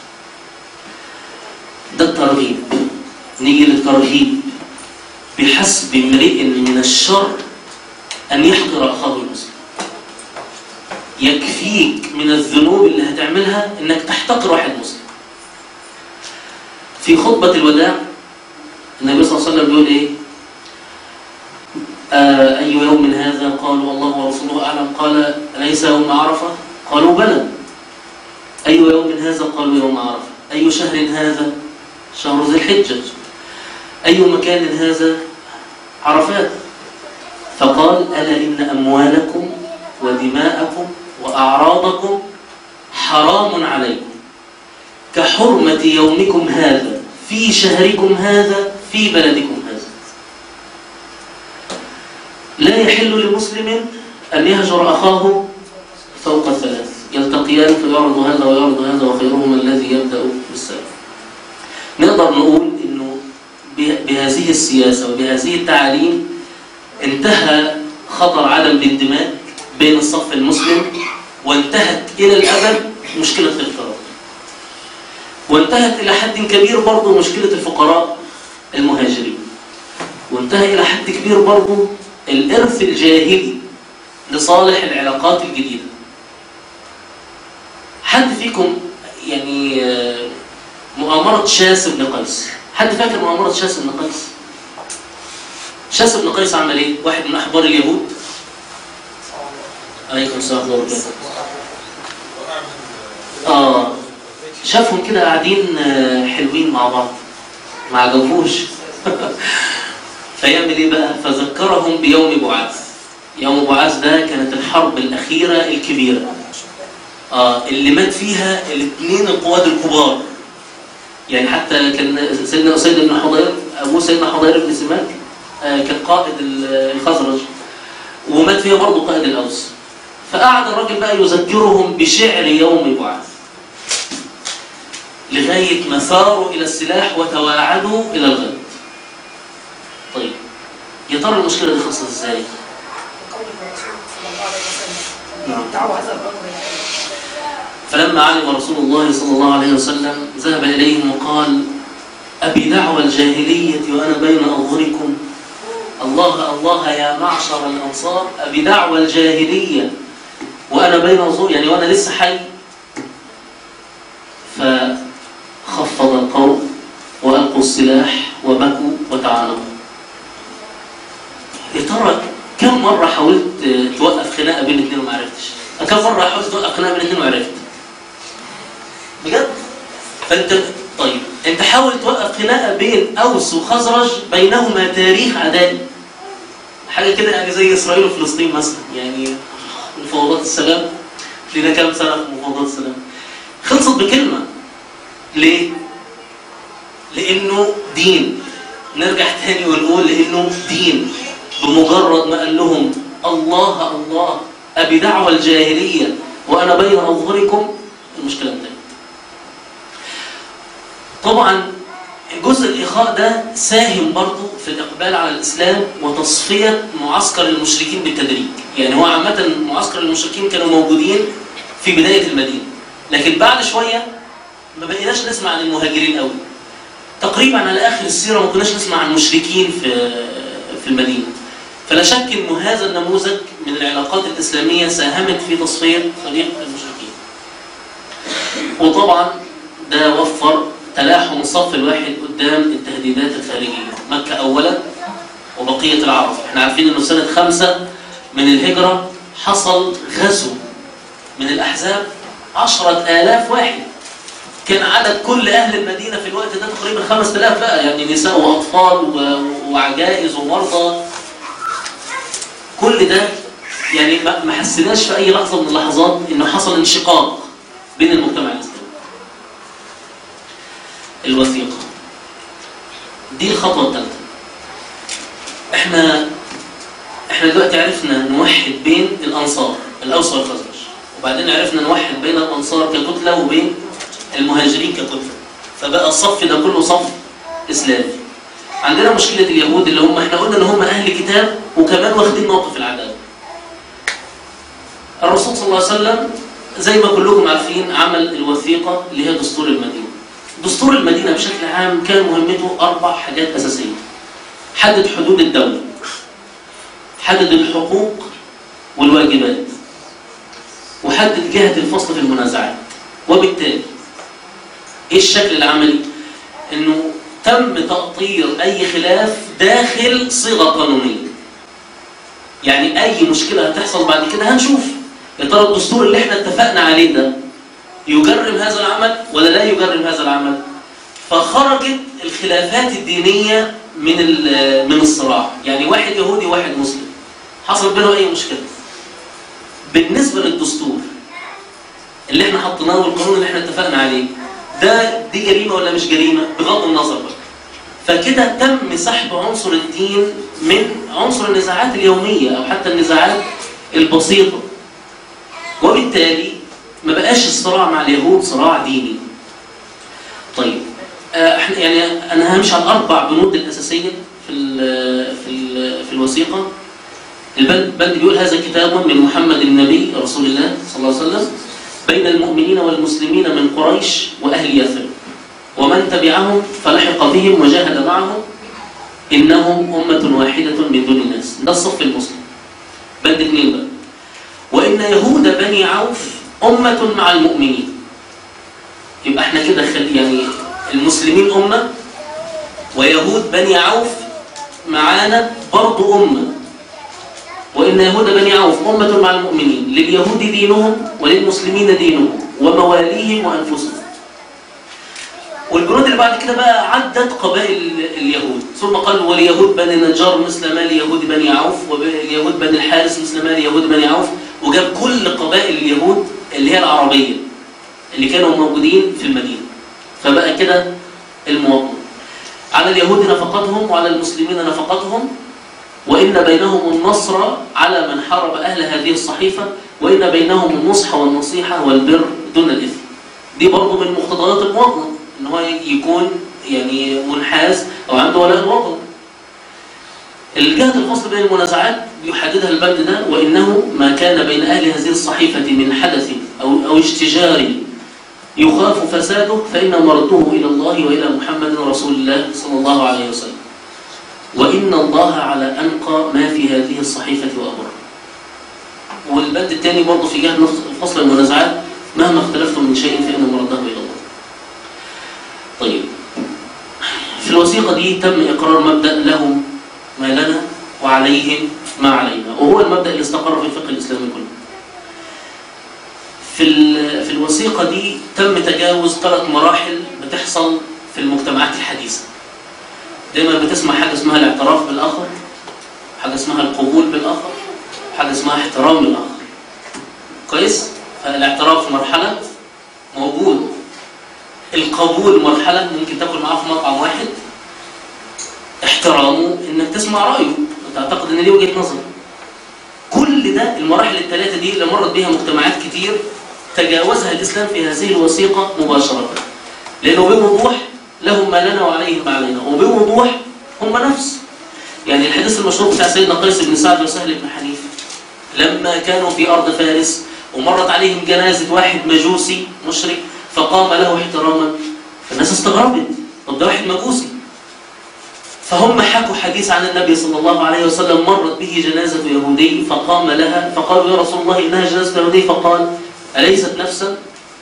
ده الترغيب نيجي للترهيب بحسب امرئ من الشر أن يحقر أخاه المسلم يكفيك من الذنوب اللي هتعملها انك تحتقر واحد مسلم في خطبة الوداع النبي صلى الله عليه وسلم بيقول ايه آه، أي يوم هذا قالوا الله ورسوله أعلم قال أليس يوم عرفة قالوا بلى أي يوم هذا قالوا يوم عرفة أي شهر هذا شهر ذي الحجة أي مكان هذا عرفات فقال ألا إن أموالكم ودماءكم وأعراضكم حرام عليكم كحرمة يومكم هذا في شهركم هذا في بلدكم هذا لا يحل لمسلم أن يهجر أخاه فوق الثلاث يلتقيان فيعرض هذا ويعرض هذا وخيرهما الذي يبدأ بالسلام نقدر نقول إنه به- بهذه السياسة وبهذه التعاليم انتهى خطر عدم الانتماء بين الصف المسلم وانتهت إلى الأبد مشكلة الافتراض وانتهت إلى حد كبير برضه مشكلة الفقراء المهاجرين وانتهى إلى حد كبير برضه الإرث الجاهلي لصالح العلاقات الجديدة حد فيكم يعني آه، مؤامرة شاس بن قيس حد فاكر مؤامرة شاس بن قيس شاس بن قيس عمل ايه واحد من احبار اليهود عليكم السلام ورحمه الله وبركاته اه شافهم كده قاعدين آه، حلوين مع بعض ما عجبوش فيعمل ايه بقى فذكرهم بيوم بعاث يوم بعاث ده كانت الحرب الاخيره الكبيره اه اللي مات فيها الاثنين القواد الكبار يعني حتى كان سيدنا اسيد بن حضير ابوه سيدنا حضير بن سماك آه، كان قائد ال- الخزرج ومات فيها برضه قائد الاوس فقعد الراجل بقى يذكرهم بشعر يوم بعث لغايه ما ثاروا الى السلاح وتواعدوا الى الغد طيب يا ترى المشكله دي خلصت ازاي؟ قول الرسول صلى الله عليه وسلم نعم دعوا هذا الامر فلما علم رسول الله صلى الله عليه وسلم ذهب إليهم وقال أبي دعوى الجاهلية وأنا بين أظهركم الله الله يا معشر الأنصار أبي دعوى الجاهلية وأنا بين أظهر يعني وأنا لسه حي فخفض القوم وألقوا السلاح وبكوا وتعانقوا يا ترى كم مرة حاولت توقف خناقة بين الاثنين وما عرفتش؟ كم مرة حاولت توقف خناقة بين الاثنين وعرفت؟ بجد فانت طيب انت حاول توقف خناقه بين اوس وخزرج بينهما تاريخ عدائي حاجه كده يعني زي اسرائيل وفلسطين مثلا يعني مفاوضات السلام لنا كام سنه في مفاوضات السلام خلصت بكلمه ليه؟ لانه دين نرجع تاني ونقول لانه دين بمجرد ما قال لهم الله الله ابي دعوى الجاهليه وانا بين اظهركم المشكله انتهت طبعا جزء الإخاء ده ساهم برضه في الإقبال على الإسلام وتصفية معسكر المشركين بالتدريج يعني هو عامة معسكر المشركين كانوا موجودين في بداية المدينة لكن بعد شوية ما بقيناش نسمع عن المهاجرين قوي تقريبا على آخر السيرة ما كناش نسمع عن المشركين في في المدينة فلا شك أن هذا النموذج من العلاقات الإسلامية ساهمت في تصفية فريق المشركين وطبعا ده وفر تلاحم الصف الواحد قدام التهديدات الخارجية مكة أولا وبقية العرب احنا عارفين انه سنة خمسة من الهجرة حصل غزو من الأحزاب عشرة آلاف واحد كان عدد كل أهل المدينة في الوقت ده تقريبا خمسة آلاف بقى يعني نساء وأطفال و- وعجائز ومرضى كل ده يعني ما ما حسيناش في أي لحظة من اللحظات إنه حصل انشقاق بين المجتمع الإسلامي الوثيقة دي الخطوة الثالثة احنا احنا دلوقتي عرفنا نوحد بين الأنصار الأوس والخزرج وبعدين عرفنا نوحد بين الأنصار ككتلة وبين المهاجرين ككتلة فبقى الصف ده كله صف إسلامي عندنا مشكلة اليهود اللي هم احنا قلنا ان هم أهل كتاب وكمان واخدين موقف العدالة الرسول صلى الله عليه وسلم زي ما كلكم عارفين عمل الوثيقة اللي هي دستور المدينة دستور المدينة بشكل عام كان مهمته أربع حاجات أساسية حدد حدود الدولة حدد الحقوق والواجبات وحدد جهة الفصل في المنازعات وبالتالي ايه الشكل العملي؟ انه تم تأطير اي خلاف داخل صيغة قانونية يعني اي مشكله هتحصل بعد كده هنشوف يا ترى الدستور اللي احنا اتفقنا عليه ده يجرم هذا العمل ولا لا يجرم هذا العمل فخرجت الخلافات الدينيه من ال- من الصراع يعني واحد يهودي وواحد مسلم حصل بينهم اي مشكله بالنسبه للدستور اللي احنا حطيناه والقانون اللي احنا اتفقنا عليه ده دي جريمه ولا مش جريمه بغض النظر بقى فكده تم سحب عنصر الدين من عنصر النزاعات اليوميه او حتى النزاعات البسيطه وبالتالي ما بقاش الصراع مع اليهود صراع ديني طيب آه، احنا يعني انا همشي على الاربع بنود الاساسيه في ال في ال في الوثيقه البند بند بيقول هذا كتاب من محمد النبي رسول الله صلى الله عليه وسلم بين المؤمنين والمسلمين من قريش واهل يثرب ومن تبعهم فلحق بهم وجاهد معهم انهم امه واحده من دون الناس ده الصف المسلم بند اثنين بقى وان يهود بني عوف امه مع المؤمنين يبقى احنا كده خل... يعني المسلمين امه ويهود بني عوف معانا برضو امه وإن يهود بني عوف أمة مع المؤمنين لليهود دينهم وللمسلمين دينهم ومواليهم وأنفسهم والجنود اللي بعد كده بقى عدت قبائل اليهود ثم قال وليهود بني النجار مثل ما ليهود بني عوف وليهود بني الحارس مثل ما ليهود بني عوف وجاب كل قبائل اليهود اللي هي العربية اللي كانوا موجودين في المدينة فبقى كده المواطن على اليهود نفقتهم وعلى المسلمين نفقتهم وإن بينهم النصر على من حارب أهل هذه الصحيفة وإن بينهم النصح والنصيحة والبر دون الإثم دي برضه من مقتضيات المواطنة إن هو يكون يعني منحاز أو عنده ولاء الوطن الجهة الفصل بين المنازعات يحددها البند ده وإنه ما كان بين أهل هذه الصحيفة من حدث أو, أو اشتجار يخاف فساده فإن مرده إلى الله وإلى محمد رسول الله صلى الله عليه وسلم وإن الله على أنقى ما في هذه الصحيفة وأبر والبند الثاني برضه في جهة نص- فصل المنازعات مهما اختلفتم من شيء فإن مرده إلى الله طيب في الوثيقة دي تم إقرار مبدأ لهم ما لنا وعليهم ما علينا وهو المبدأ اللي استقر في الفقه الإسلامي كله في ال- في الوثيقة دي تم تجاوز ثلاث مراحل بتحصل في المجتمعات الحديثة دايما بتسمع حاجة اسمها الاعتراف بالآخر حاجة اسمها القبول بالآخر حاجة اسمها احترام الآخر كويس؟ فالاعتراف مرحلة موجود القبول مرحلة ممكن تاكل معاه في مطعم واحد احترامه انك تسمع رأيه وتعتقد ان دي وجهة نظر كل ده المراحل الثلاثة دي اللي مرت بيها مجتمعات كتير تجاوزها الإسلام في هذه الوثيقة مباشرة لأنه بوضوح لهم ما لنا وعليهم ما علينا وبوضوح هم نفس يعني الحديث المشهور بتاع سيدنا قيس بن سعد وسهل بن حنيف لما كانوا في أرض فارس ومرت عليهم جنازة واحد مجوسي مشرك فقام له احتراما فالناس استغربت طب ده واحد مجوسي فهم حكوا حديث عن النبي صلى الله عليه وسلم مرت به جنازة يهودي فقام لها فقالوا يا رسول الله إنها جنازة يهودي فقال أليست نفسا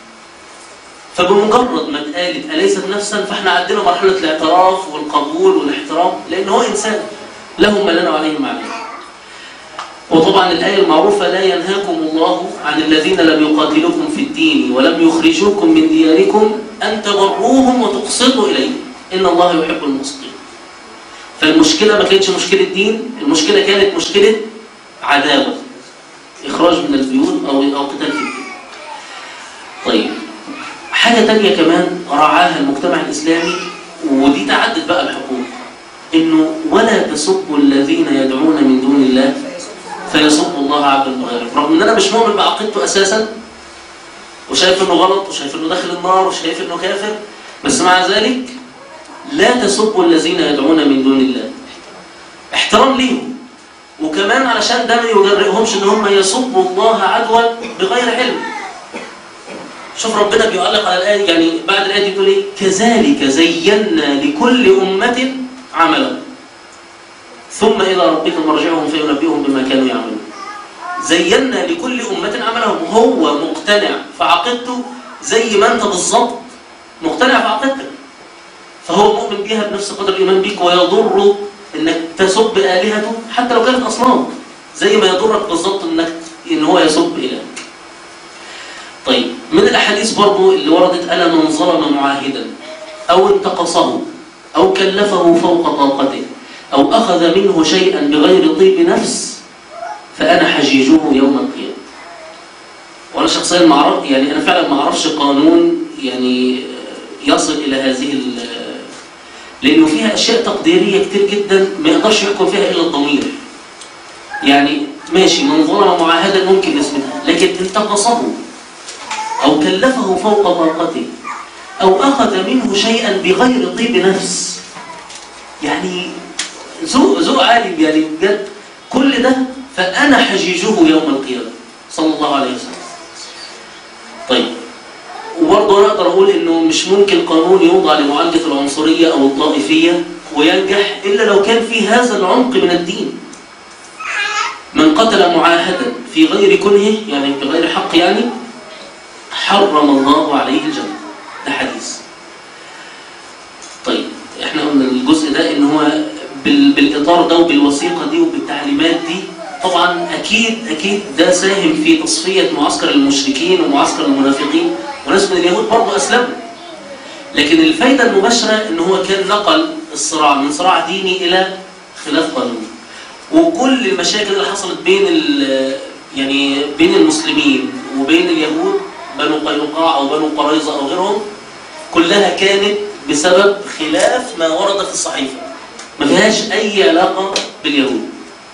فبمجرد ما اتقالت أليست نفسا فاحنا عدينا مرحلة الاعتراف والقبول والاحترام لأن هو إنسان له ما لنا وعليه ما عليه وطبعا الآية المعروفة لا ينهاكم الله عن الذين لم يقاتلوكم في الدين ولم يخرجوكم من دياركم أن تبروهم وتقسطوا إليهم إن الله يحب المقسطين فالمشكلة ما كانتش مشكلة دين المشكلة كانت مشكلة عداوة إخراج من البيوت أو أو قتال في البيوت طيب حاجة تانية كمان رعاها المجتمع الإسلامي ودي تعدد بقى الحقوق إنه ولا تسبوا الذين يدعون من دون الله فيسبوا الله عبدا بغيره رغم إن أنا مش مؤمن بعقيدته أساسا وشايف إنه غلط وشايف إنه داخل النار وشايف إنه كافر بس مع ذلك لا تسبوا الذين يدعون من دون الله احترام ليهم وكمان علشان ده ما يجرئهمش ان هم يسبوا الله عدوا بغير علم شوف ربنا بيعلق على الآية يعني بعد الآية دي بيقول ايه كذلك زينا لكل أمة عملا ثم إلى ربك مرجعهم فينبئهم بما كانوا يعملون زينا لكل أمة عملهم هو مقتنع في عقيدته زي ما أنت بالظبط مقتنع في عقيدتك فهو مؤمن بيها بنفس قدر الإيمان بيك ويضر إنك تسب آلهته حتى لو كانت أصنام زي ما يضرك بالظبط انك ان هو يسب الهك طيب من الاحاديث برضو اللي وردت الا من ظلم معاهدا او انتقصه او كلفه فوق طاقته او اخذ منه شيئا بغير طيب نفس فانا حجيجه يوم القيامه وانا شخصيا ما اعرف يعني انا فعلا ما اعرفش قانون يعني يصل الى هذه ال- لانه فيها اشياء تقديريه كتير جدا ما يقدرش يحكم فيها الا الضمير يعني ماشي من ظلم معاهدا ممكن نسمعها لكن انتقصه او كلفه فوق طاقته او اخذ منه شيئا بغير طيب نفس يعني ذوق ذوق عالي يعني بجد كل ده فانا حجيجه يوم القيامه صلى الله عليه وسلم طيب وبرضه انا اقدر اقول انه مش ممكن قانون يوضع لمعالجه العنصريه او الطائفيه وينجح الا لو كان في هذا العمق من الدين. من قتل معاهدا في غير كنه يعني بغير حق يعني حرم الله عليه الجنه. ده حديث. طيب احنا قلنا الجزء ده ان هو بال- بالاطار ده وبالوثيقه دي وبالتعليمات دي طبعا اكيد اكيد ده ساهم في تصفيه معسكر المشركين ومعسكر المنافقين وناس من اليهود برضه اسلموا لكن الفايده المباشره ان هو كان نقل الصراع من صراع ديني الى خلاف قانوني وكل المشاكل اللي حصلت بين ال- يعني بين المسلمين وبين اليهود بنو قينقاع او بنو قريظه او غيرهم كلها كانت بسبب خلاف ما ورد في الصحيفه ما فيهاش اي علاقه باليهود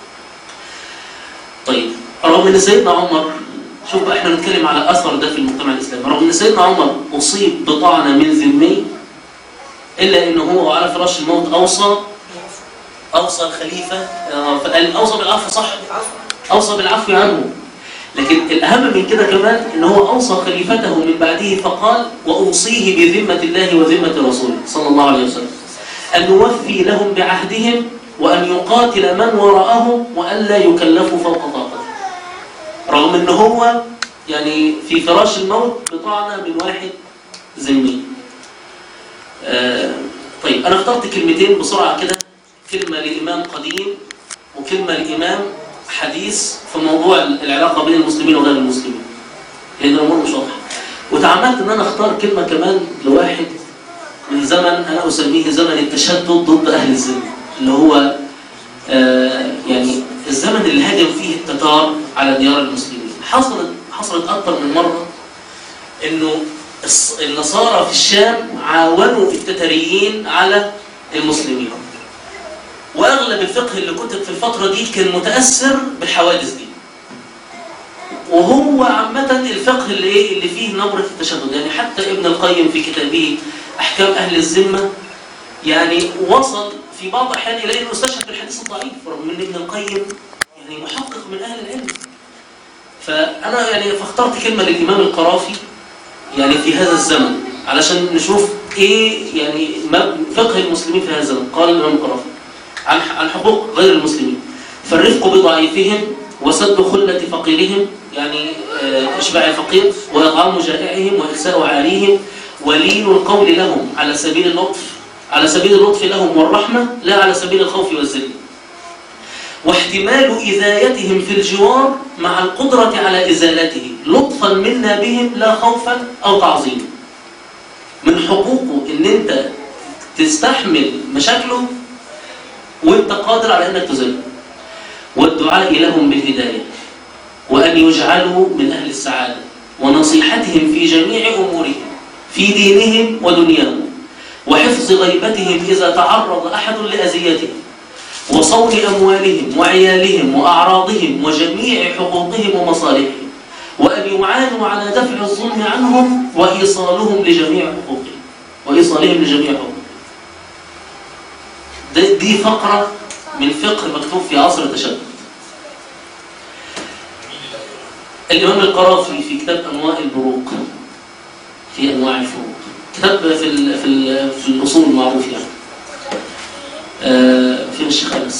طيب رغم ان سيدنا عمر شوف بقى احنا بنتكلم على اثر ده في المجتمع الاسلامي رغم ان سيدنا عمر اصيب بطعنه من ذمي الا انه هو على فراش الموت اوصى اوصى الخليفه آه، فقال اوصى بالعفو صح اوصى بالعفو عنه لكن الاهم من كده كمان ان هو اوصى خليفته من بعده فقال واوصيه بذمه الله وذمه رسوله صلى الله عليه وسلم ان نوفي لهم بعهدهم وان يقاتل من وراءهم وان لا يكلفوا فوق طاقته رغم ان هو يعني في فراش الموت بطعنه من واحد ذمي آه طيب انا اخترت كلمتين بسرعه كده كلمه لامام قديم وكلمه لامام حديث في موضوع العلاقه بين المسلمين وغير المسلمين لان الامور مش واضحه وتعمدت ان انا اختار كلمه كمان لواحد من زمن انا اسميه زمن التشدد ضد اهل الذمه اللي هو آه يعني الزمن اللي هاجم فيه التتار على ديار المسلمين حصلت حصلت اكثر من مره انه الص- النصارى في الشام عاونوا التتاريين على المسلمين واغلب الفقه اللي كتب في الفتره دي كان متاثر بالحوادث دي وهو عامة الفقه اللي ايه اللي فيه نبرة التشدد يعني حتى ابن القيم في كتابه أحكام أهل الذمة يعني وصل في بعض الأحيان إلى أنه استشهد بالحديث الضعيف رغم أن ابن القيم يعني محقق من أهل العلم فأنا يعني فاخترت كلمة للإمام القرافي يعني في هذا الزمن علشان نشوف إيه يعني ما فقه المسلمين في هذا الزمن قال الإمام القرافي عن عن حقوق غير المسلمين فالرفق بضعيفهم وسد خلة فقيرهم يعني آه، إشباع الفقير وإطعام جائعهم وإكساء عاريهم ولين القول لهم على سبيل اللطف على سبيل اللطف لهم والرحمة لا على سبيل الخوف والذل واحتمال إذايتهم في الجوار مع القدرة على إزالته لطفا منا بهم لا خوفا أو تعظيما من حقوقه إن أنت تستحمل مشاكله وأنت قادر على أنك تزيله والدعاء لهم بالهداية وأن يجعلوا من أهل السعادة ونصيحتهم في جميع أمورهم في دينهم ودنياهم وحفظ غيبتهم إذا تعرض أحد لأذيتهم وصون أموالهم وعيالهم وأعراضهم وجميع حقوقهم ومصالحهم وأن يعانوا على دفع الظلم عنهم وإيصالهم لجميع حقوقهم وإيصالهم لجميع حقوقهم دي, دي فقرة من فقه مكتوب في عصر التشدد الإمام القرافي في كتاب أنواع البروق في أنواع الفروق كتاب في ال في ال في الأصول المعروف يعني آه فين الشيخ أنس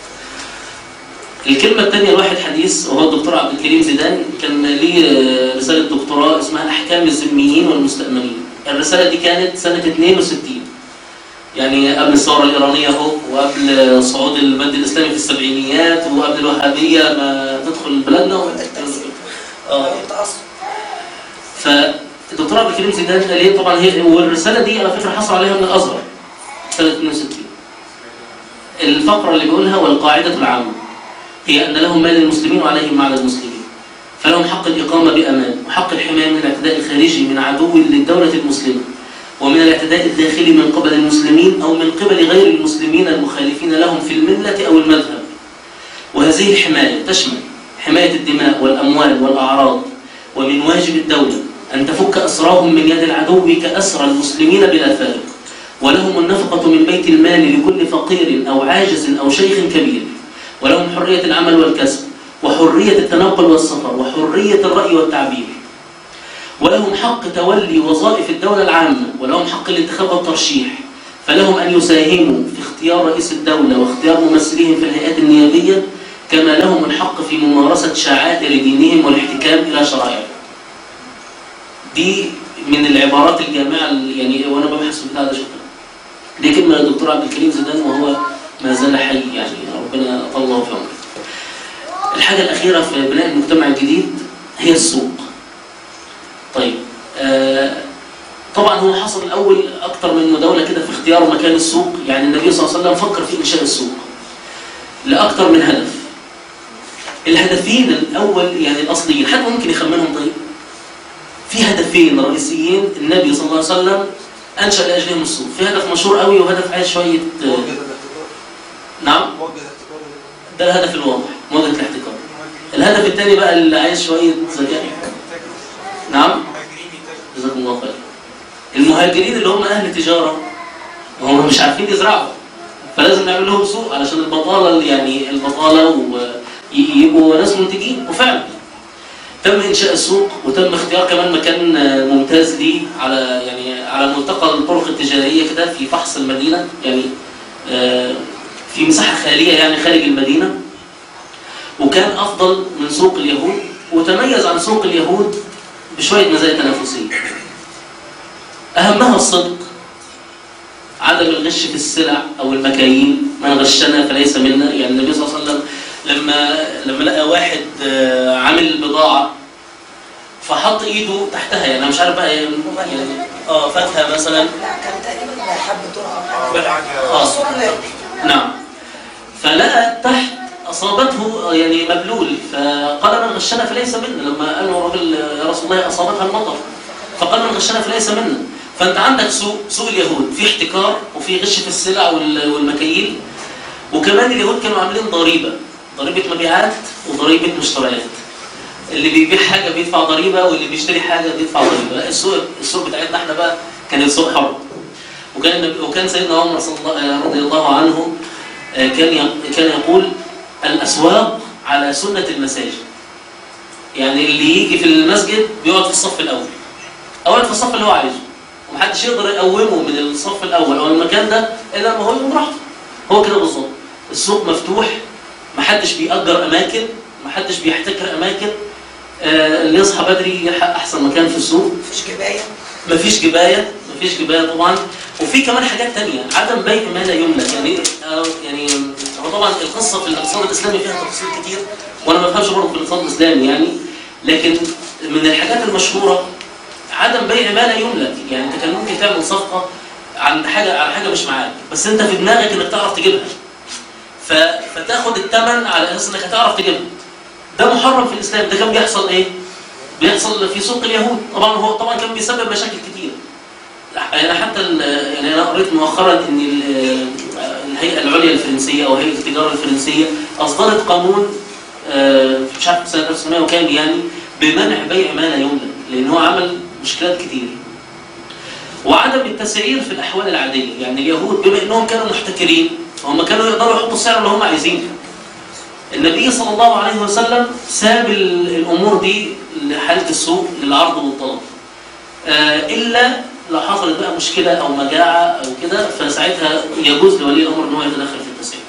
الكلمة الثانية لواحد حديث وهو الدكتور عبد الكريم زيدان كان ليه آه، رسالة دكتوراه اسمها أحكام الذميين والمستأمنين الرسالة دي كانت سنة 62 يعني قبل الثوره الايرانيه اهو وقبل صعود المد الاسلامي في السبعينيات وقبل الوهابيه ما تدخل بلادنا و... اه التأصل فالدكتور عبد الكريم زيدان قال ايه طبعا هي والرساله دي على فكره حصل عليها من الازهر سنه 62 الفقره اللي بيقولها والقاعده العامه هي ان لهم مال المسلمين وعليهم مال المسلمين فلهم حق الاقامه بامان وحق الحمايه من الاعتداء الخارجي من عدو للدوله المسلمه ومن الاعتداء الداخلي من قبل المسلمين او من قبل غير المسلمين المخالفين لهم في المله او المذهب وهذه الحمايه تشمل حمايه الدماء والاموال والاعراض ومن واجب الدولة أن تفك أسراهم من يد العدو كأسرى المسلمين بلا فارق ولهم النفقة من بيت المال لكل فقير أو عاجز أو شيخ كبير ولهم حرية العمل والكسب وحرية التنقل والسفر وحرية الرأي والتعبير ولهم حق تولي وظائف الدولة العامة ولهم حق الانتخاب والترشيح فلهم أن يساهموا في اختيار رئيس الدولة واختيار ممثليهم في الهيئات النيابية كما لهم الحق في ممارسة شعائر دينهم والاحتكام إلى شرائعهم دي من العبارات الجامعة اللي- يعني وأنا ببحث في هذا شكرا دي كلمة للدكتور عبد الكريم زيدان وهو ما زال حي يعني ربنا أطال الله في عمره الحاجة الأخيرة في بناء المجتمع الجديد هي السوق طيب آه طبعا هو حصل الأول أكتر من مداولة كده في اختيار مكان السوق يعني النبي صلى الله عليه وسلم فكر في إنشاء السوق لأكتر من هدف الهدفين الأول يعني الأصليين حد ممكن يخمنهم طيب في هدفين رئيسيين النبي صلى الله عليه وسلم أنشأ لأجلهم السوق في هدف مشهور قوي وهدف عايز شوية موجه الاحتكار نعم موجه الاحتكار ده الهدف الواضح مواجهة الاحتكار الهدف الثاني بقى اللي عايز شوية ذكاء نعم جزاكم الله خير المهاجرين اللي هم أهل تجارة هم مش عارفين يزرعوا فلازم نعمل لهم سوق علشان البطالة يعني البطالة ويبقوا ناس منتجين وفعلا تم إنشاء السوق وتم اختيار كمان مكان آه، ممتاز ليه على يعني على ملتقى الطرق التجارية كده في فحص المدينة يعني آه، في مساحة خالية يعني خارج المدينة وكان أفضل من سوق اليهود وتميز عن سوق اليهود بشوية مزايا تنافسية أهمها الصدق عدم الغش في السلع أو المكاييل من غشنا فليس منا يعني النبي صلى الله عليه وسلم لما لما لقى واحد آه، عامل بضاعة فحط ايده تحتها يعني انا مش عارف بقى يعني اه فاكهه مثلا لا كان تقريبا حبة ذرة اه صورة نعم فلقى تحت اصابته يعني مبلول فقال من غشنا فليس منا لما قال له الراجل يا رسول الله اصابتها المطر فقال من غشنا فليس منا فانت عندك سوق سوق اليهود في احتكار وفي غش في السلع وال- والمكاييل وكمان اليهود كانوا عاملين ضريبه ضريبه مبيعات وضريبه مشتريات اللي بيبيع حاجه بيدفع ضريبه واللي بيشتري حاجه بيدفع ضريبه السوق السوق بتاعتنا احنا بقى كان سوق حرب وكان النبي- وكان سيدنا عمر صلى الله رضي الله عنه آه، كان ي- كان يقول الاسواق على سنه المساجد يعني اللي يجي في المسجد بيقعد في الصف الاول او يقعد في الصف اللي هو عايزه ومحدش يقدر يقومه من الصف الاول او المكان ده الا لما هو يقوم براحته هو كده بالظبط السوق مفتوح محدش بيأجر اماكن محدش بيحتكر اماكن آه، اللي يصحى بدري يلحق احسن مكان في السوق مفيش كباية مفيش جباية مفيش جباية طبعا وفي كمان حاجات تانية عدم بيع ما لا يملك يعني آه، يعني هو طبعا القصة في الاقتصاد الإسلامي فيها تفاصيل كتير وأنا ما بفهمش برضه في الاقتصاد الإسلامي يعني لكن من الحاجات المشهورة عدم بيع ما لا يملك يعني أنت كان ممكن تعمل صفقة عن حاجة على حاجة مش معاك بس أنت في دماغك إنك تعرف تجيبها ف... فتاخد الثمن على أساس إنك هتعرف تجيبها ده محرم في الإسلام ده كان بيحصل إيه؟ بيحصل في سوق اليهود طبعا هو طبعا كان بيسبب مشاكل كتير يعني حتى ال- يعني انا قريت مؤخرا ان ال- الهيئه العليا الفرنسيه او هيئه التجاره الفرنسيه اصدرت قانون آه، مش عارف سنه 1900 وكام يعني بمنع بيع ما لا يملك لان هو عمل مشكلات كتير وعدم التسعير في الاحوال العاديه يعني اليهود بما انهم كانوا محتكرين هم كانوا يقدروا يحطوا السعر اللي هم عايزينه النبي صلى الله عليه وسلم ساب ال- الامور دي لحاله السوق للعرض والطلب آه، الا لو حصلت بقى مشكله او مجاعه او كده فساعتها يجوز لولي الامر ان هو يتدخل في التسعير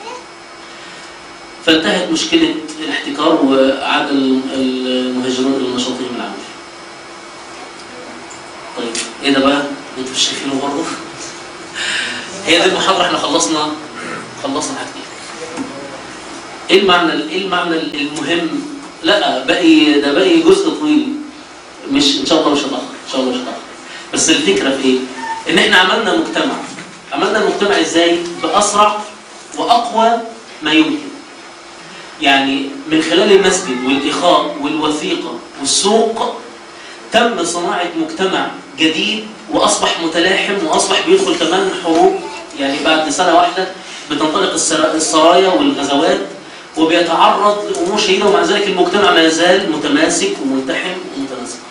فانتهت مشكله الاحتكار وعاد ال- المهاجرون الى نشاطهم العام طيب ايه ده بقى انتوا مش شايفينه برضه هي دي المحاضره احنا خلصنا خلصنا حاجتين ايه المعنى ايه المعنى المهم لا باقي ده باقي جزء طويل مش ان شاء الله مش هتاخر ان شاء الله مش هتاخر بس الفكره في ايه ان احنا عملنا مجتمع عملنا المجتمع ازاي باسرع واقوى ما يمكن يعني من خلال المسجد والاخاء والوثيقه والسوق تم صناعه مجتمع جديد واصبح متلاحم واصبح بيدخل كمان حروب يعني بعد سنه واحده بتنطلق السرا- السرايا والغزوات وبيتعرض لامور شديده ومع ذلك المجتمع ما يزال متماسك وملتحم ومتناسق.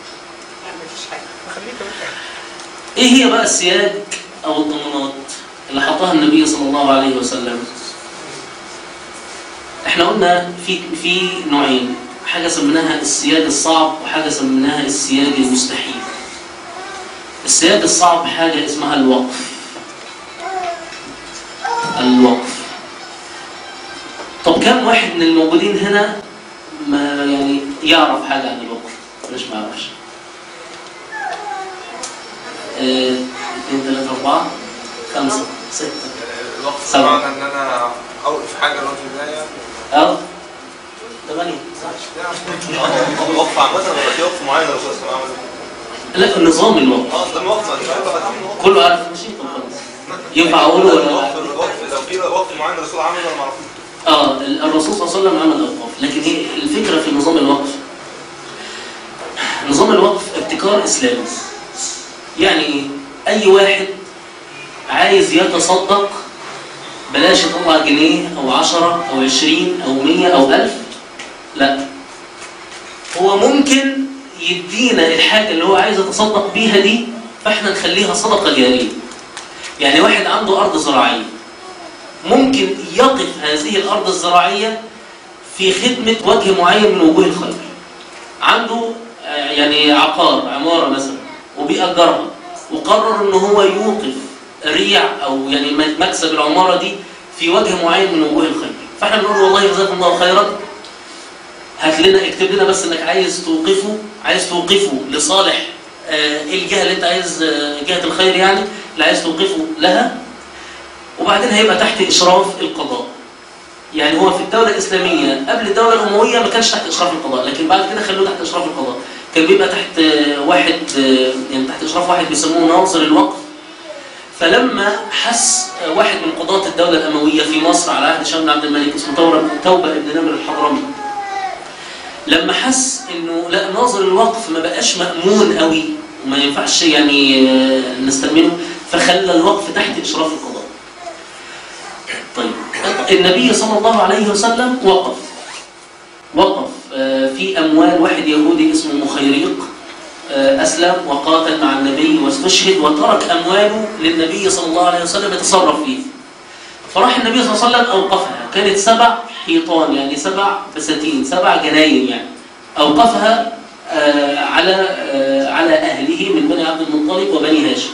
ايه هي بقى السياج او الضمانات اللي حطها النبي صلى الله عليه وسلم؟ احنا قلنا في في نوعين حاجه سميناها السياج الصعب وحاجه سميناها السياج المستحيل. السياج الصعب حاجه اسمها الوقف. الوقف. طب كم واحد من الموجودين هنا ما يعني يعرف حاجه عن الوقف؟ مش ما يعرفش. آه، اثنين ثلاثة أربعة خمسة ستة الوقت سبعة. معنى ان انا اوقف حاجه لو في البدايه أو ثمانية وقف عامه ولا في وقف معين الرسول صلى الله عليه وسلم لا نظام الوقف اه ده الوقف ما انت عارف كله عارف ماشي طب خلاص ينفع أقوله ولا الوقف الوقف لو في وقف معين الرسول عمله ولا ما اعرفوش اه الرسول صلى الله عليه وسلم عمل اوقاف لكن هي الفكره في نظام الوقف نظام الوقف ابتكار اسلامي يعني ايه اي واحد عايز يتصدق بلاش يطلع جنيه او عشرة او عشرين او مية او الف لا هو ممكن يدينا الحاجة اللي هو عايز يتصدق بيها دي فاحنا نخليها صدقة جارية يعني واحد عنده ارض زراعية ممكن يقف هذه الأرض الزراعية في خدمة وجه معين من وجوه الخير عنده آه، يعني عقار عمارة مثلا وبيأجرها وقرر ان هو يوقف ريع او يعني مكسب العمارة دي في وجه معين من وجوه الخير فاحنا بنقول له والله جزاكم الله خيرا هات لنا اكتب لنا بس انك عايز توقفه عايز توقفه لصالح آه، الجهة اللي انت عايز آه، جهة الخير يعني اللي عايز توقفه لها وبعدين هيبقى تحت إشراف القضاء يعني هو في الدولة الإسلامية قبل الدولة الأموية ما كانش تحت إشراف القضاء لكن بعد كده خلوه تحت إشراف القضاء كان بيبقى تحت آه، واحد آه، يعني تحت إشراف واحد بيسموه ناصر الوقف فلما حس آه، واحد من قضاة الدولة الأموية في مصر على عهد هشام بن عبد الملك اسمه توبة توبة ابن نمر الحضرمي لما حس انه لا ناظر الوقف ما بقاش مأمون قوي وما ينفعش يعني آه، نستأمنه فخلى الوقف تحت إشراف القضاء طيب النبي صلى الله عليه وسلم وقف وقف آه، في أموال واحد يهودي اسمه مخيريق آه، أسلم وقاتل مع النبي واستشهد وترك أمواله للنبي صلى الله عليه وسلم يتصرف فيه فراح النبي صلى الله عليه وسلم أوقفها كانت سبع حيطان يعني سبع بساتين سبع جناين يعني أوقفها آه، على آه، على أهله من بني عبد المطلب وبني هاشم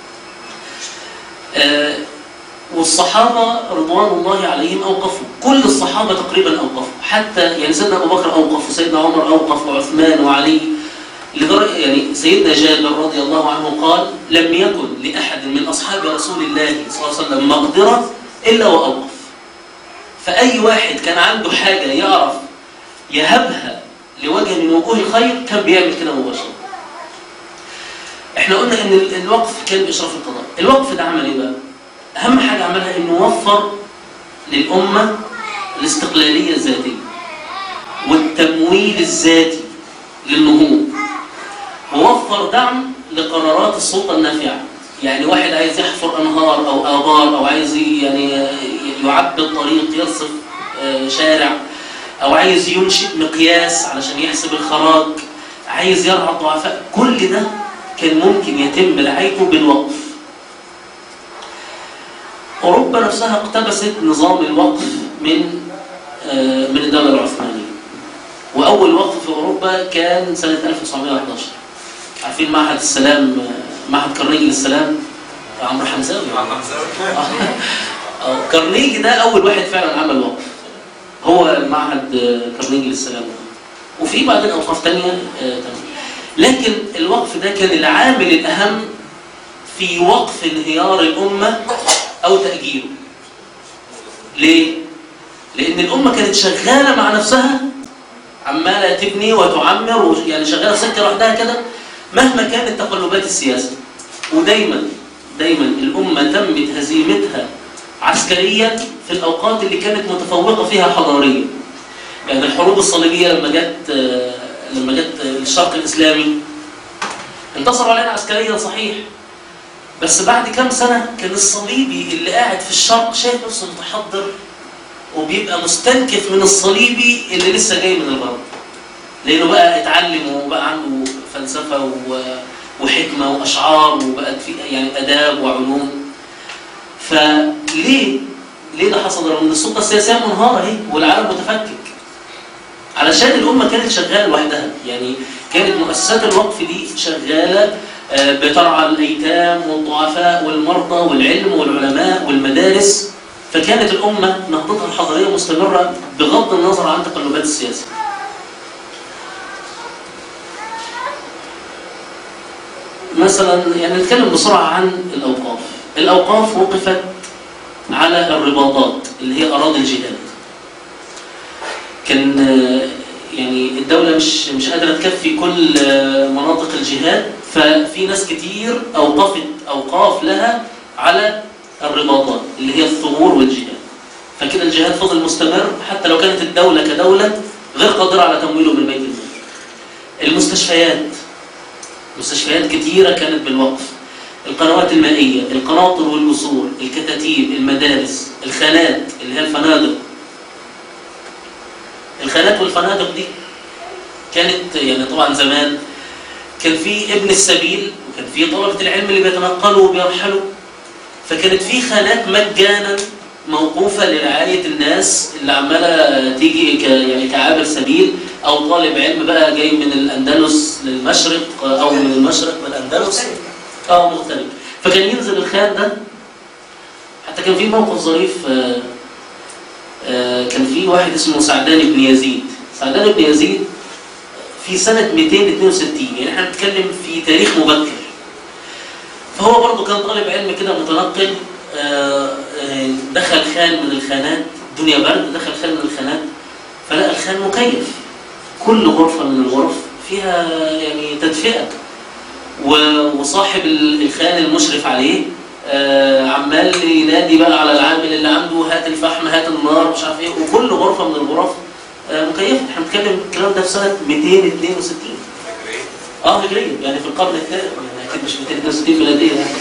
آه، والصحابة رضوان الله عليهم أوقفوا كل الصحابة تقريبا أوقفوا حتى يعني سيدنا أبو بكر أوقف وسيدنا عمر أوقف وعثمان وعلي لدرجة يعني سيدنا جابر رضي الله عنه قال لم يكن لأحد من أصحاب رسول الله صلى الله عليه وسلم مقدرة إلا وأوقف فأي واحد كان عنده حاجة يعرف يهبها لوجه من وجوه الخير كان بيعمل كده مباشرة احنا قلنا ان ال- الوقف كان بإشراف القضاء الوقف ده عمل ايه بقى اهم حاجة عملها انه وفر للأمة الاستقلالية الذاتية والتمويل الذاتي للنهوض ووفر دعم لقرارات السلطة النافعة يعني واحد عايز يحفر أنهار أو آبار أو عايز يعني يعبي الطريق يرصف آه، شارع أو عايز ينشئ مقياس علشان يحسب الخراج عايز يرعى الضعفاء كل ده كان ممكن يتم رعايته بالوقف أوروبا نفسها اقتبست نظام الوقف من آه، من الدولة العثمانية وأول وقف في أوروبا كان سنة 1911 عارفين معهد السلام آه، معهد كارنيجي للسلام بتاع عمرو حمزاوي آه، كارنيجي ده أول واحد فعلا عمل وقف هو معهد آه، كارنيجي للسلام وفي بعدين أوقاف تانية آه، تانية لكن الوقف ده كان العامل الأهم في وقف انهيار الأمة أو تأجيله ليه؟ لأن الأمة كانت شغالة مع نفسها عمالة تبني وتعمر وش- يعني شغالة سكة لوحدها كده مهما كانت تقلبات السياسة ودايما دايما الأمة تمت هزيمتها عسكريا في الأوقات اللي كانت متفوقة فيها حضاريا يعني الحروب الصليبية لما جت آه، لما جت الشرق الإسلامي انتصروا علينا عسكريا صحيح بس بعد كام سنة كان الصليبي اللي قاعد في الشرق شايف نفسه متحضر وبيبقى مستنكف من الصليبي اللي لسه جاي من الغرب لأنه بقى اتعلم وبقى عنده فلسفة و- وحكمة وأشعار وبقت في يعني آداب وعلوم فليه ليه ده حصل رغم ان السلطه السياسيه منهاره اهي والعالم متفكك علشان الامه كانت شغاله لوحدها يعني كانت مؤسسات الوقف دي شغاله آه، بترعى الايتام والضعفاء والمرضى والعلم والعلماء والمدارس فكانت الامه نهضتها الحضاريه مستمره بغض النظر عن تقلبات السياسه مثلا يعني نتكلم بسرعه عن الاوقاف الاوقاف وقفت على الرباطات اللي هي اراضي الجهاد كان آه، يعني الدولة مش مش قادرة تكفي كل آه، مناطق الجهاد ففي ناس كتير أوقفت أوقاف لها على الرباطات اللي هي الثغور والجهاد فكده الجهاد فضل مستمر حتى لو كانت الدولة كدولة غير قادرة على تمويله من بيت المال المستشفيات مستشفيات كتيرة كانت بالوقف القنوات المائية القناطر والجسور الكتاتيب المدارس الخانات اللي هي الفنادق الخانات والفنادق دي كانت يعني طبعا زمان كان في ابن السبيل وكان في طلبة العلم اللي بيتنقلوا وبيرحلوا فكانت في خانات مجانا موقوفة لرعاية الناس اللي عمالة تيجي ك يعني كعابر سبيل أو طالب علم بقى جاي من الأندلس للمشرق أو من المشرق للأندلس اه مختلف فكان ينزل الخان ده حتى كان في موقف ظريف آه، آه، كان في واحد اسمه سعدان بن يزيد سعدان بن يزيد في سنة 262 يعني احنا بنتكلم في تاريخ مبكر فهو برضه كان طالب علم كده متنقل آه، آه، دخل خان من الخانات الدنيا برد دخل خان من الخانات فلقى الخان مكيف كل غرفة من الغرف فيها يعني تدفئة و- وصاحب ال- الخان المشرف عليه آه، عمال ينادي بقى على العامل اللي عنده هات الفحم هات النار مش عارف ايه وكل غرفه من الغرف آه، مكيفه احنا بنتكلم الكلام ده في سنه 262 اه هجريه يعني في القرن الثالث يعني اكيد مش 262 ميلاديه يعني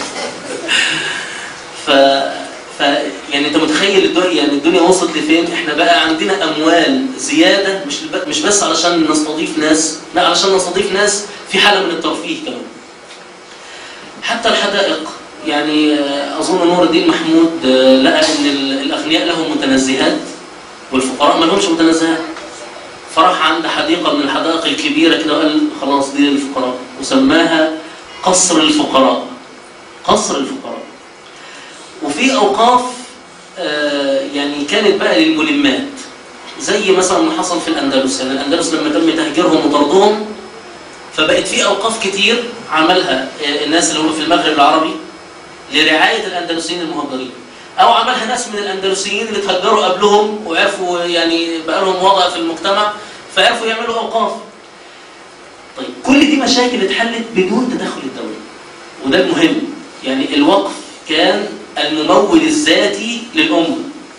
ف ف يعني انت متخيل الدنيا يعني الدنيا وصلت لفين احنا بقى عندنا اموال زياده مش الب- مش بس علشان نستضيف ناس لا علشان نستضيف ناس في حاله من الترفيه كمان حتى الحدائق يعني آه، اظن نور الدين محمود آه، لقى ان ال- الاغنياء لهم متنزهات والفقراء ما لهمش متنزهات فراح عند حديقه من الحدائق الكبيره كده وقال خلاص دي للفقراء وسماها قصر الفقراء قصر الفقراء وفي اوقاف آه، يعني كانت بقى للملمات زي مثلا ما حصل في الاندلس يعني الاندلس لما تم تهجيرهم وطردهم فبقت في اوقاف كتير عملها آه، الناس اللي هم في المغرب العربي لرعايه الاندلسيين المهجرين او عملها ناس من الاندلسيين اللي تهجروا قبلهم وعرفوا يعني بقى لهم وضع في المجتمع فعرفوا يعملوا اوقاف طيب كل دي مشاكل اتحلت بدون تدخل الدوله وده المهم يعني الوقف كان الممول الذاتي للامه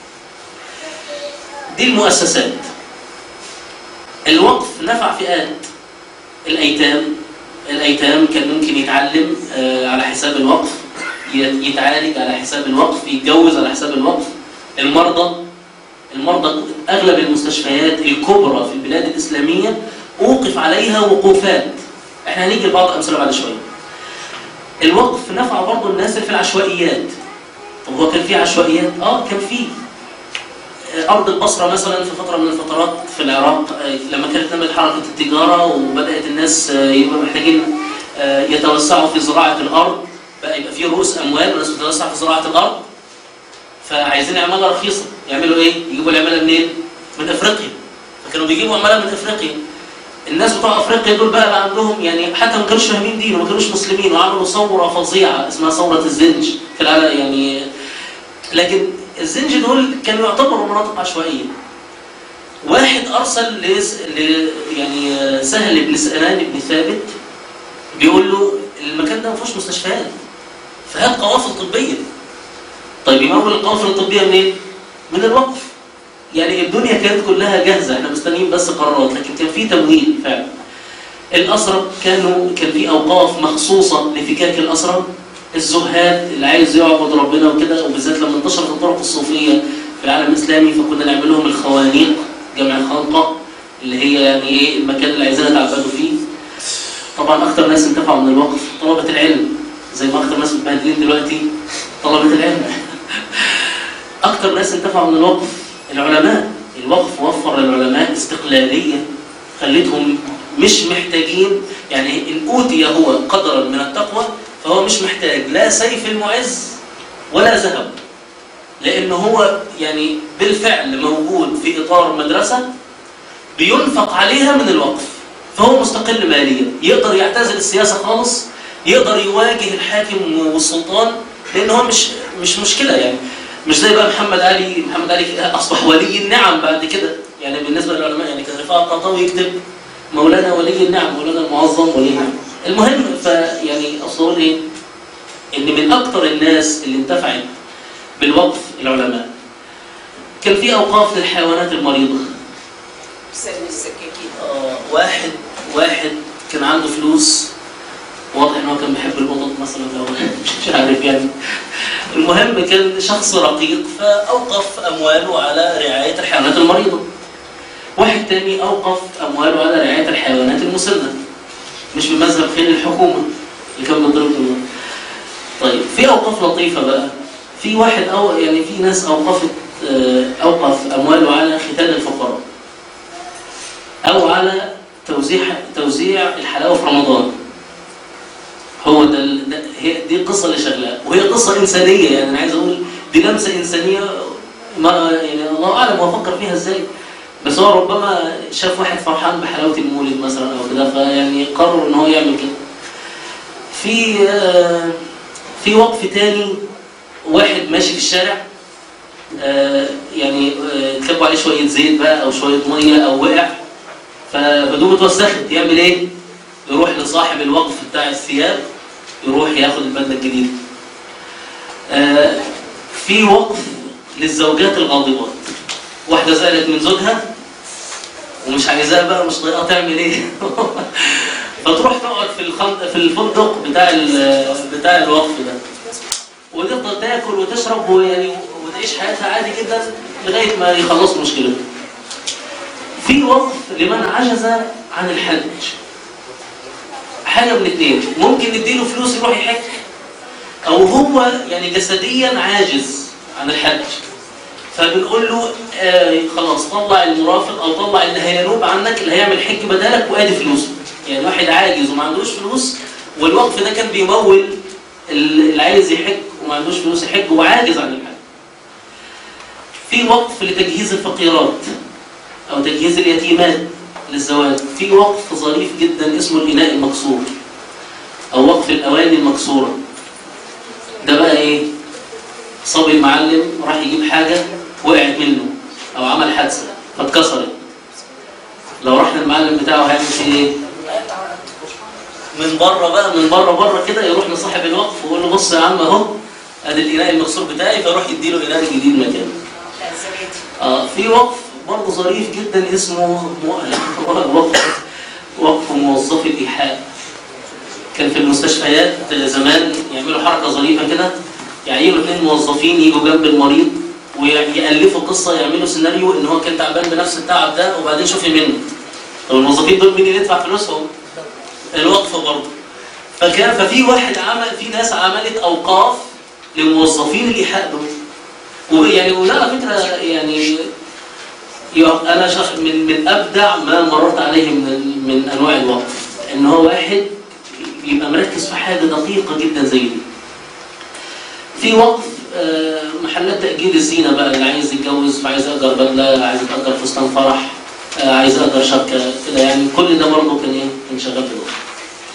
دي المؤسسات الوقف نفع فئات الايتام الايتام كان ممكن يتعلم آه، على حساب الوقف ي- يتعالج على حساب الوقف يتجوز على حساب الوقف المرضى المرضى اغلب المستشفيات الكبرى في البلاد الاسلاميه اوقف عليها وقوفات احنا هنيجي لبعض امثله بعد شويه الوقف نفع برضه الناس اللي في العشوائيات طب هو كان في عشوائيات اه كان في ارض البصره مثلا في فتره من الفترات في العراق آه، لما كانت نمت حركه التجاره وبدات الناس آه، يبقوا محتاجين آه، يتوسعوا في زراعه الارض بقى يبقى في رؤوس اموال وناس بتتوسع في زراعه الارض فعايزين عماله رخيصه يعملوا ايه؟ يجيبوا العماله منين؟ من افريقيا فكانوا بيجيبوا عماله من افريقيا الناس بتوع افريقيا دول بقى, بقى عندهم يعني حتى ما كانوش فاهمين دين وما كانوش مسلمين وعملوا ثوره فظيعه اسمها ثوره الزنج في العالم يعني لكن الزنج دول كانوا يعتبروا مناطق عشوائيه واحد ارسل لس... ل... يعني آه، سهل بن سنان بن ثابت بيقول له المكان ده ما فيهوش مستشفيات فهات قوافل طبيه طيب يمول القوافل الطبيه منين؟ من الوقف يعني الدنيا كانت كلها جاهزه احنا مستنيين بس قرارات لكن كان في تمويل فعلا الاسرى كانوا كان في اوقاف مخصوصه لفكاك الاسرى الزهاد اللي عايز يعبد ربنا وكده وبالذات لما انتشرت الطرق الصوفيه في العالم الاسلامي فكنا نعمل لهم الخوانيق جمع خانقه اللي هي يعني ايه المكان اللي عايزين يتعبدوا فيه طبعا اكتر ناس انتفعوا من الوقف طلبه العلم زي ما اكتر ناس متبهدلين دلوقتي طلبه العلم اكتر ناس انتفعوا من الوقف العلماء الوقف وفر للعلماء استقلاليه خلتهم مش محتاجين يعني ان اوتي هو قدرا من التقوى فهو مش محتاج لا سيف المعز ولا ذهب لان هو يعني بالفعل موجود في اطار مدرسه بينفق عليها من الوقف فهو مستقل ماليا يقدر يعتزل السياسه خالص يقدر يواجه الحاكم والسلطان لان هو مش مش مشكله يعني مش زي بقى محمد علي محمد علي اصبح ولي النعم بعد كده يعني بالنسبه للعلماء يعني كان رفاعه الطنطاوي يكتب مولانا ولي النعم مولانا المعظم ولي النعم المهم فيعني اصل أقول ايه ان من اكثر الناس اللي انتفعت بالوقف العلماء كان في اوقاف للحيوانات المريضه سن السكاكين آه، واحد واحد كان عنده فلوس واضح ان هو كان بيحب القطط مثلا لو مش عارف يعني المهم كان شخص رقيق فاوقف امواله على رعايه الحيوانات المريضه واحد تاني اوقف امواله على رعايه الحيوانات المسنه مش بمذهب خير الحكومه اللي كان بيضرب بالنار طيب في اوقاف لطيفه بقى في واحد او يعني في ناس اوقفت آه، اوقف امواله على ختان الفقراء او على توزيع توزيع الحلاوه في رمضان هو ده, ال- ده هي دي القصه اللي شغلاه وهي قصه انسانيه يعني انا عايز اقول دي لمسه انسانيه ما يعني الله اعلم هو فكر فيها ازاي بس هو ربما شاف واحد فرحان بحلاوه المولد مثلا او كده فيعني قرر ان هو يعمل كده في آه، في وقف تاني واحد ماشي في الشارع آه، يعني آه، اتكبوا عليه شويه زيت بقى او شويه ميه او وقع فهدومه اتوسخت يعمل ايه؟ يروح لصاحب الوقف بتاع الثياب يروح ياخد البدله الجديده. آه، في وقف للزوجات الغاضبات. واحده زعلت من زوجها ومش عايزاه بقى مش طايقه تعمل ايه؟ فتروح تقعد في الخند... في الفندق بتاع ال... بتاع الوقف ده. وتفضل تاكل وتشرب ويعني وتعيش حياتها عادي جدا لغايه ما يخلصوا مشكلتها. في وقف لمن عجز عن الحج حاجه من الاثنين ممكن نديله فلوس يروح يحج او هو يعني جسديا عاجز عن الحج فبنقول له آه خلاص طلع المرافق او طلع اللي هينوب عنك اللي هيعمل حج بدالك وادي فلوسه يعني واحد عاجز وما عندوش فلوس والوقف ده كان بيمول اللي عايز يحج وما عندوش فلوس يحج وعاجز عن الحج في وقف لتجهيز الفقيرات او تجهيز اليتيمات للزواج في وقف ظريف جدا اسمه الاناء المكسور او وقف الاواني المكسوره ده بقى ايه صبي معلم راح يجيب حاجه وقعت منه او عمل حادثه فاتكسرت لو رحنا المعلم بتاعه هيعمل فيه ايه من بره بقى من بره بره كده يروح لصاحب الوقف ويقول له بص يا عم اهو ادي الاناء المكسور بتاعي فيروح يديله اناء جديد مكانه آه في وقف برضه ظريف جدا اسمه مو- وقف وقف موظفي الإيحاء كان في المستشفيات زمان يعملوا حركة ظريفة كده يعينوا اثنين موظفين يجوا جنب المريض ويألفوا قصة يعملوا سيناريو ان هو كان تعبان بنفس التعب ده وبعدين شوفي منه طب الموظفين دول مين اللي يدفع فلوسهم؟ الوقف برضه فكان ففي واحد عمل في ناس عملت اوقاف لموظفين الايحاء دول ويعني وده على فكره يعني يع- انا شخ من من ابدع ما مررت عليه من ال- من انواع الوقف ان هو واحد يبقى مركز في حاجه دقيقه جدا زي دي في وقف آه، محلات تأجير الزينة بقى اللي عايز يتجوز فعايز يأجر بدلة عايز يأجر فستان فرح آه، عايز يأجر شبكة كده يعني كل ده برضه كان ايه كان شغال في الوقف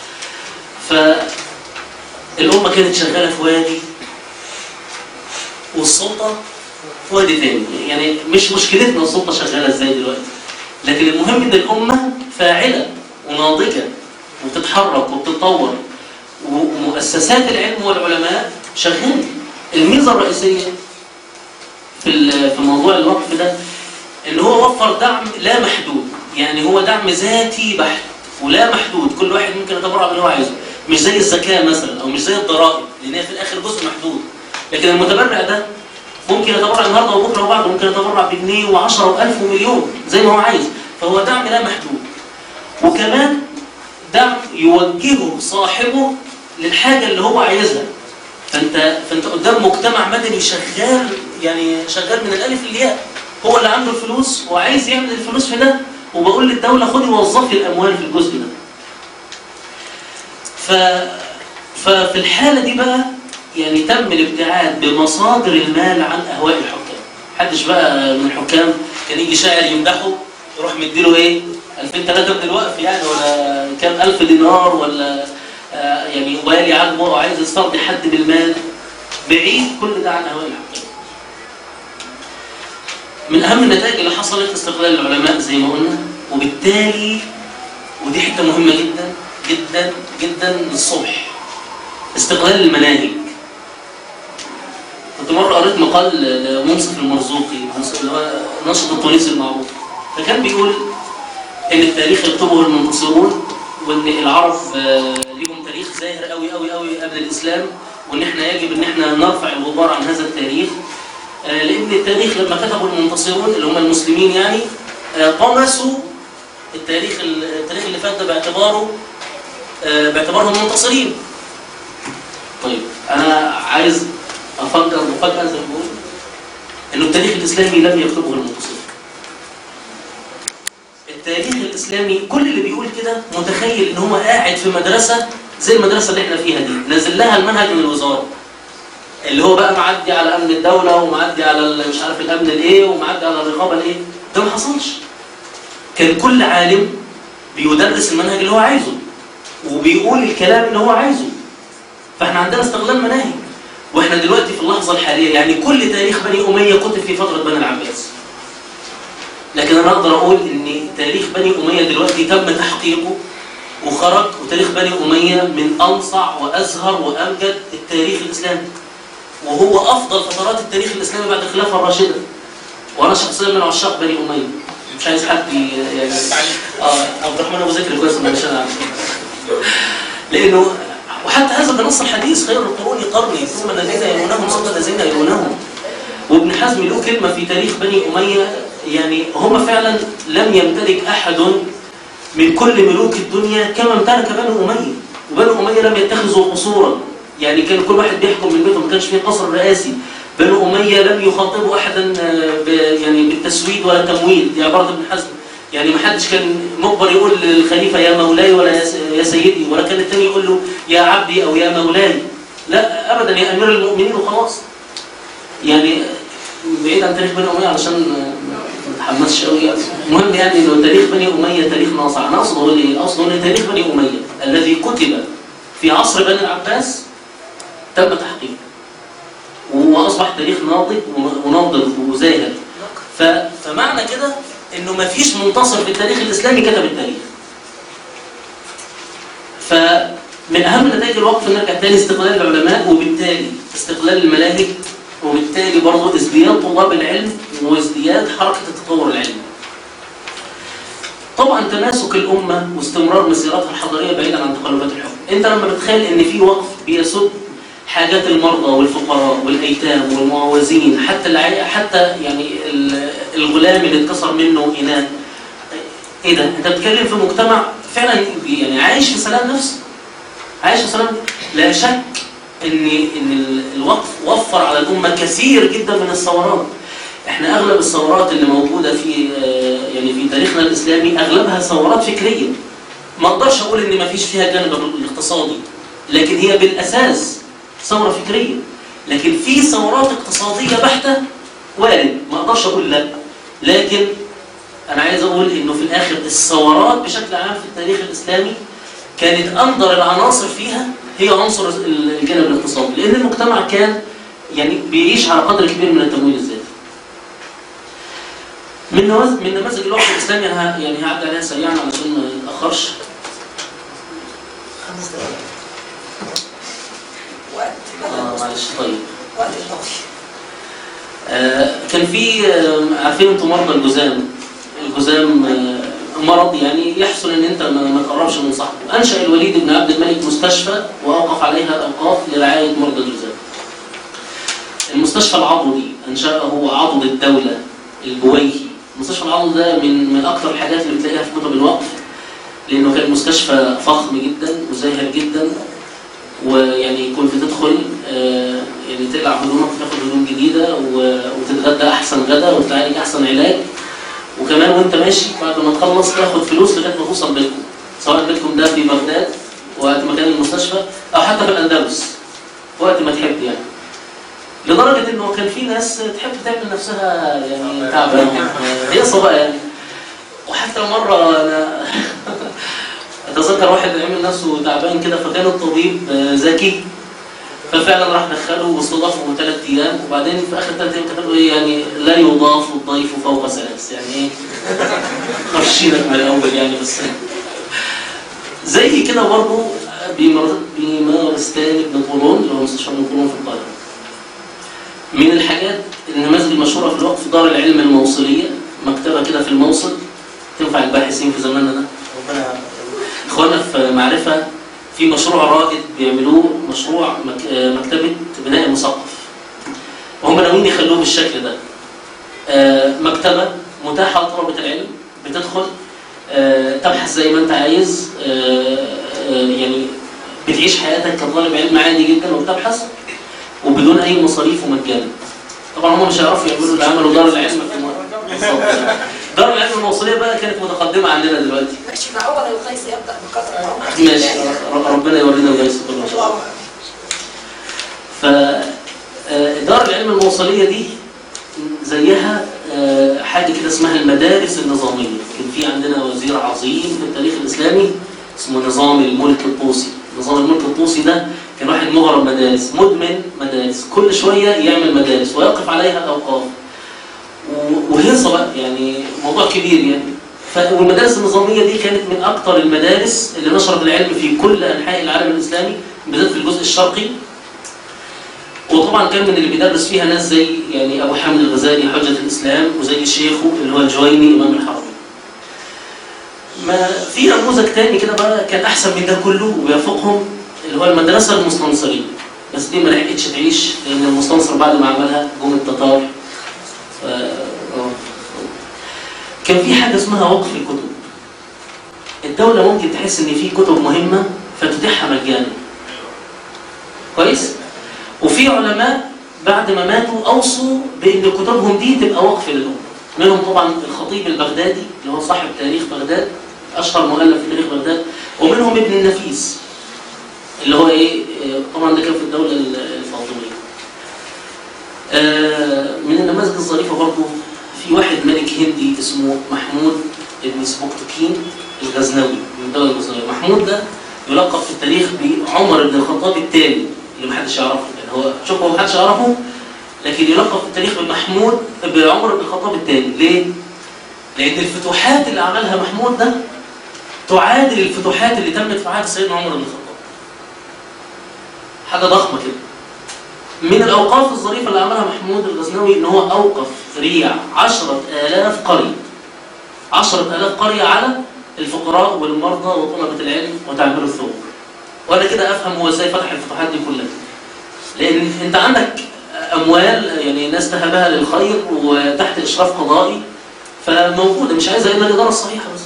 فالأمة كانت شغالة في وادي والسلطه في وادي تاني يعني مش مشكلتنا السلطه شغاله ازاي دلوقتي لكن المهم ان الامه فاعله وناضجه وبتتحرك وبتتطور ومؤسسات العلم والعلماء شغاله الميزه الرئيسيه في ال- في موضوع الوقف ده ان هو وفر دعم لا محدود يعني هو دعم ذاتي بحت ولا محدود كل واحد ممكن يتبرع باللي هو عايزه مش زي الزكاه مثلا او مش زي الضرائب لان هي في الاخر جزء محدود لكن المتبرع ده ممكن يتبرع النهارده وبكره وبعده ممكن يتبرع بجنيه و10 و1000 ومليون زي ما هو عايز فهو دعم لا محدود وكمان دعم يوجهه صاحبه للحاجه اللي هو عايزها فانت فانت قدام مجتمع مدني شغال يعني شغال من الالف للياء هو اللي عنده الفلوس وعايز يعمل الفلوس في ده وبقول للدوله خدي وظفي الاموال في الجزء ده ف ففي الحاله دي بقى يعني تم الابتعاد بمصادر المال عن اهواء الحكام محدش بقى من الحكام كان يجي شاعر يمدحه يروح مديله ايه 2000 3 من الوقف يعني ولا كام الف دينار ولا آه، يعني والي عاجبه وعايز يسترضي حد بالمال بعيد كل ده عن اهواء الحكام من اهم النتائج اللي حصلت استقلال العلماء زي ما قلنا وبالتالي ودي حته مهمه جدا جدا جدا للصبح استقلال المناهج كنت مره قريت مقال لمنصف المرزوقي منصف اللي هو الناشط التونسي المعروف فكان بيقول ان التاريخ يكتبه المنتصرون وان العرب آه، ليهم تاريخ زاهر قوي قوي قوي قبل الاسلام وان احنا يجب ان احنا نرفع الغبار عن هذا التاريخ آه، لان التاريخ لما كتبوا المنتصرون اللي هم المسلمين يعني آه، طمسوا التاريخ التاريخ اللي فات ده باعتباره آه، باعتبارهم منتصرين طيب انا عايز افكر مفاجاه زي ما بقول انه التاريخ الاسلامي لم يكتبه المنتصرون التاريخ الاسلامي كل اللي بيقول كده متخيل ان هو قاعد في مدرسه زي المدرسه اللي احنا فيها دي نازل لها المنهج من الوزاره اللي هو بقى معدي على امن الدوله ومعدي على ال- مش عارف الامن الايه ومعدي على الرقابه الايه ده ما حصلش كان كل عالم بيدرس المنهج اللي هو عايزه وبيقول الكلام اللي هو عايزه فاحنا عندنا استغلال مناهج واحنا دلوقتي في اللحظه الحاليه يعني كل تاريخ بني اميه كتب في فتره بني العباس لكن انا اقدر اقول ان تاريخ بني اميه دلوقتي تم تحقيقه وخرج وتاريخ بني اميه من انصع وازهر وامجد التاريخ الاسلامي وهو افضل فترات التاريخ الاسلامي بعد الخلافه الراشده وانا شخصيا من عشاق بني اميه مش عايز حد ي- يعني اه عبد الرحمن ابو ذكر كويس ما انا عارف لانه وحتى هذا بنص الحديث خير القرون قرني ثم الذين يلونهم ثم الذين يلونهم وابن حزم له كلمه في تاريخ بني اميه يعني هم فعلا لم يمتلك احد من كل ملوك الدنيا كما امتلك بنو اميه وبنو اميه لم يتخذوا قصورا يعني كان كل واحد بيحكم من بيته ما كانش فيه قصر رئاسي بنو اميه لم يخاطبوا احدا آه، ب- يعني بالتسويد ولا التمويل دي عباره ابن حزم يعني ما حدش كان مجبر يقول للخليفه يا مولاي ولا يا س- يا سيدي ولا كان الثاني يقول له يا عبدي او يا مولاي لا ابدا يا امير المؤمنين وخلاص يعني بعيد عن تاريخ بني اميه علشان ما اتحمسش قوي يعني المهم يعني انه تاريخ بني اميه تاريخ ناصع انا اقصد اقول ايه؟ اقصد ان تاريخ بني اميه الذي كتب في عصر بني العباس تم تحقيقه واصبح تاريخ ناضج وناضج وزاهر ف- فمعنى كده انه ما فيش منتصر في التاريخ الاسلامي كتب التاريخ فمن اهم نتائج الوقف نرجع تاني استقلال العلماء وبالتالي استقلال الملاهج وبالتالي برضه ازدياد طلاب العلم وازدياد حركه التطور العلمي. طبعا تماسك الامه واستمرار مسيرتها الحضاريه بعيدا عن تقلبات الحكم. انت لما بتخيل ان في وقف بيسد حاجات المرضى والفقراء والايتام والمعوزين حتى الع... حتى يعني ال- الغلام اللي اتكسر منه اناء ايه ده؟ انت بتتكلم في مجتمع فعلا يعني عايش في سلام نفسي. عايش في سلام لا شك ان ان ال- الوقف وفر على الامه كثير جدا من الثورات. احنا اغلب الثورات اللي موجوده في آه، يعني في تاريخنا الاسلامي اغلبها ثورات فكريه. ما اقدرش اقول ان ما فيش فيها جانب الاقتصادي لكن هي بالاساس ثوره فكريه. لكن في ثورات اقتصاديه بحته وارد ما اقدرش اقول لا لكن انا عايز اقول انه في الاخر الثورات بشكل عام في التاريخ الاسلامي كانت اندر العناصر فيها هي عنصر الجانب الاقتصادي لان المجتمع كان يعني بيعيش على قدر كبير من التمويل الذاتي من نماذج من نماذج الوقت الاسلامي انا ه- يعني هعدي عليها سريعا علشان ما نتاخرش خمس دقايق وقت اه معلش طيب وقت اضافي آه، كان في آه، عارفين انتم مرضى الجذام الجذام آه، مرض يعني يحصل ان انت ما ما تقربش من صاحبه انشا الوليد بن عبد الملك مستشفى واوقف عليها اوقاف لرعايه مرضى الجذام المستشفى العضدي انشاه عضد الدوله البويهي مستشفى العضد ده من من اكثر الحاجات اللي بتلاقيها في كتب الوقف لانه كان مستشفى فخم جدا وزاهر جدا ويعني كنت تدخل آه، يعني تقلع هدومك تاخد هدوم جديده و- وتتغدى احسن غدا وتعالج احسن علاج وكمان وانت ماشي بعد ما تخلص تاخد فلوس لغايه ما توصل بيتكم سواء بيتكم ده في بغداد وقت ما كان المستشفى او حتى في الاندلس وقت ما تحب يعني لدرجه انه كان في ناس تحب تعمل نفسها يعني تعبانه هي بقى يعني وحتى مره انا اتذكر واحد عمل نفسه تعبان كده فكان الطبيب آه، ذكي ففعلا راح دخله واستضافه ثلاث ايام وبعدين في اخر ثلاث ايام كتب له ايه يعني لا يضاف الضيف فوق ثلاث يعني ايه خشينك من الاول يعني بس زي كده برضه بيمار- بيمارس تاني ابن طولون اللي هو مستشفى ابن طولون في القاهره من الحاجات النماذج المشهوره في الوقت في دار العلم الموصليه مكتبه كده في الموصل تنفع الباحثين في زماننا ده ربنا اخوانا في معرفه في مشروع رائد بيعملوه مشروع مك- آه، مكتبه بناء المثقف وهم ناويين يخلوه بالشكل ده آه، مكتبه متاحه لطلبه العلم بتدخل آه، تبحث زي ما انت عايز آه، آه، يعني بتعيش حياتك كطالب علم عادي جدا وبتبحث وبدون اي مصاريف ومجانا طبعا هم مش هيعرفوا يعملوا اللي عملوا دار العلم في م- بالظبط. دار العلم الموصليه بقى كانت متقدمه عندنا دلوقتي ماشي مع اول القيس يبدا بكثره عمر ماشي ر- ربنا يورينا الغيث كله ان شاء الله ف آه، دار العلم الموصليه دي زيها آه، حاجه كده اسمها المدارس النظاميه كان في عندنا وزير عظيم في التاريخ الاسلامي اسمه نظام الملك الطوسي نظام الملك الطوسي ده كان واحد مغرم مدارس مدمن مدارس كل شويه يعمل مدارس ويقف عليها اوقاف و- وهيصه بقى يعني موضوع كبير يعني ف- والمدارس النظاميه دي كانت من اكثر المدارس اللي نشرت العلم في كل انحاء العالم الاسلامي بالذات في الجزء الشرقي وطبعا كان من اللي بيدرس فيها ناس زي يعني ابو حامد الغزالي حجه الاسلام وزي شيخه اللي هو الجويني امام الحرمين. ما في نموذج تاني كده بقى كان احسن من ده كله وبيفوقهم اللي هو المدرسه المستنصريه بس دي ما لحقتش تعيش لان المستنصر بعد ما عملها جم التتار ف... آه. كان في حاجه اسمها وقف الكتب الدوله ممكن تحس ان في كتب مهمه فتتيحها مجانا كويس وفي علماء بعد ما ماتوا اوصوا بان كتبهم دي تبقى وقف للامه منهم طبعا الخطيب البغدادي اللي هو صاحب تاريخ بغداد اشهر مؤلف في تاريخ بغداد ومنهم ابن النفيس اللي هو ايه آه، طبعا ده كان في الدوله الفاطميه آه، من النماذج الظريفه برضه في واحد ملك هندي اسمه محمود بن سبكتكين الغزنوي من الدوله الغزنويه محمود ده يلقب في التاريخ بعمر بن الخطاب الثاني اللي محدش يعرفه يعني هو شوف هو محدش يعرفه لكن يلقب في التاريخ بمحمود بعمر بن الخطاب الثاني ليه؟ لأن الفتوحات اللي عملها محمود ده تعادل الفتوحات اللي تمت في عهد سيدنا عمر بن الخطاب. حاجة ضخمة كده. من الأوقاف الظريفة اللي عملها محمود الغزنوي إن هو أوقف ريع عشرة آلاف قرية. عشرة آلاف قرية على الفقراء والمرضى وطلبة العلم وتعمير الثور. وأنا كده أفهم هو إزاي فتح الفتوحات دي كلها. لأن أنت عندك أموال يعني ناس تهبها للخير وتحت إشراف قضائي فموجودة مش عايزة إلا الإدارة الصحيحة بس.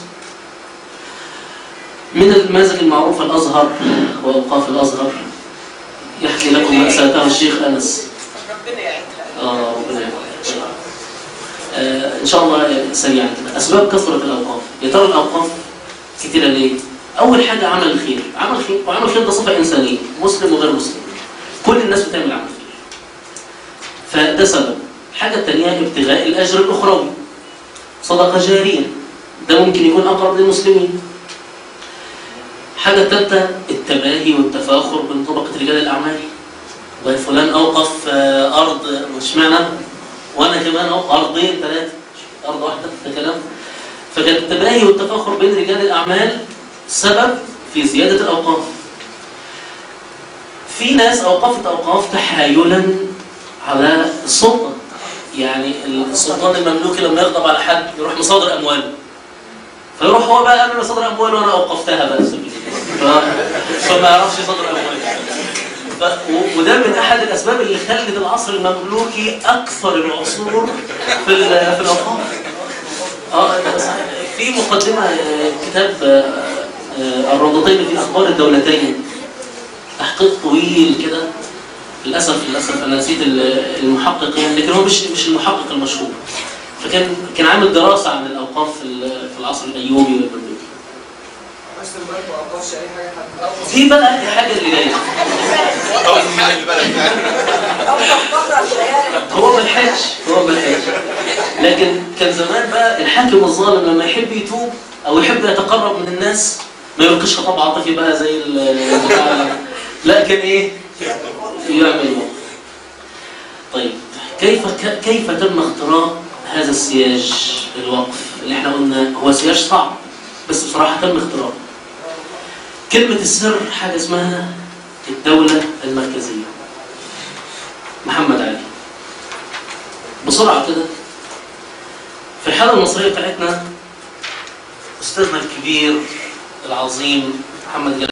من النماذج المعروفة الأزهر وأوقاف الأزهر يحكي لكم مأساته الشيخ أنس ربنا يعينها آه ربنا يعينك. آه إن شاء الله سريعا كده أسباب كثرة الأوقاف يا ترى الأوقاف كتيرة ليه؟ أول حاجة عمل الخير عمل خير وعمل الخير ده صفة إنسانية مسلم وغير مسلم كل الناس بتعمل عمل خير فده سبب الحاجة الثانية ابتغاء الأجر الأخروي صدقة جارية ده ممكن يكون أقرب للمسلمين حاجة ثالثة التباهي والتفاخر بين طبقة رجال الأعمال والله فلان اوقف آه، ارض مش معنى وانا كمان اوقف ارضين ثلاثه ارض واحده ده كلام فكان التباهي والتفاخر بين رجال الاعمال سبب في زياده الاوقاف في ناس اوقفت اوقاف تحايلا على السلطه يعني السلطان المملوكي لما يغضب على حد يروح مصادر امواله فيروح هو بقى انا مصادر اموال وانا اوقفتها بقى ف... فما يعرفش يصادر اموال ف... و- وده من احد الاسباب اللي خلت العصر المملوكي اكثر العصور في ال... في الاوقاف اه صحيح. في مقدمه آه، كتاب آه، آه، الروضتين في اخبار الدولتين تحقيق طويل كده للاسف للاسف انا نسيت ال- المحقق يعني لكن هو مش مش المحقق المشهور فكان كان عامل دراسه عن الاوقاف في ال- في العصر الايوبي والمملوكي بس البنك ما قطعش اي حاجه حد دي بقى الحاجه اللي جايه أو من البلد أو فترة شوية هو ما لحقش هو ما لحقش لكن كان زمان بقى الحاكم الظالم لما يحب يتوب او يحب يتقرب من الناس ما يلقيش خطاب عاطفي بقى زي ال- بتاع لا كان ايه يعمل موقف طيب كيف ك- كيف تم اختراق هذا السياج الوقف اللي احنا قلنا هو سياج صعب بس بصراحه تم اختراقه كلمه السر حاجه اسمها الدوله المركزيه محمد علي بسرعة كده في الحالة المصرية بتاعتنا أستاذنا الكبير العظيم محمد جلال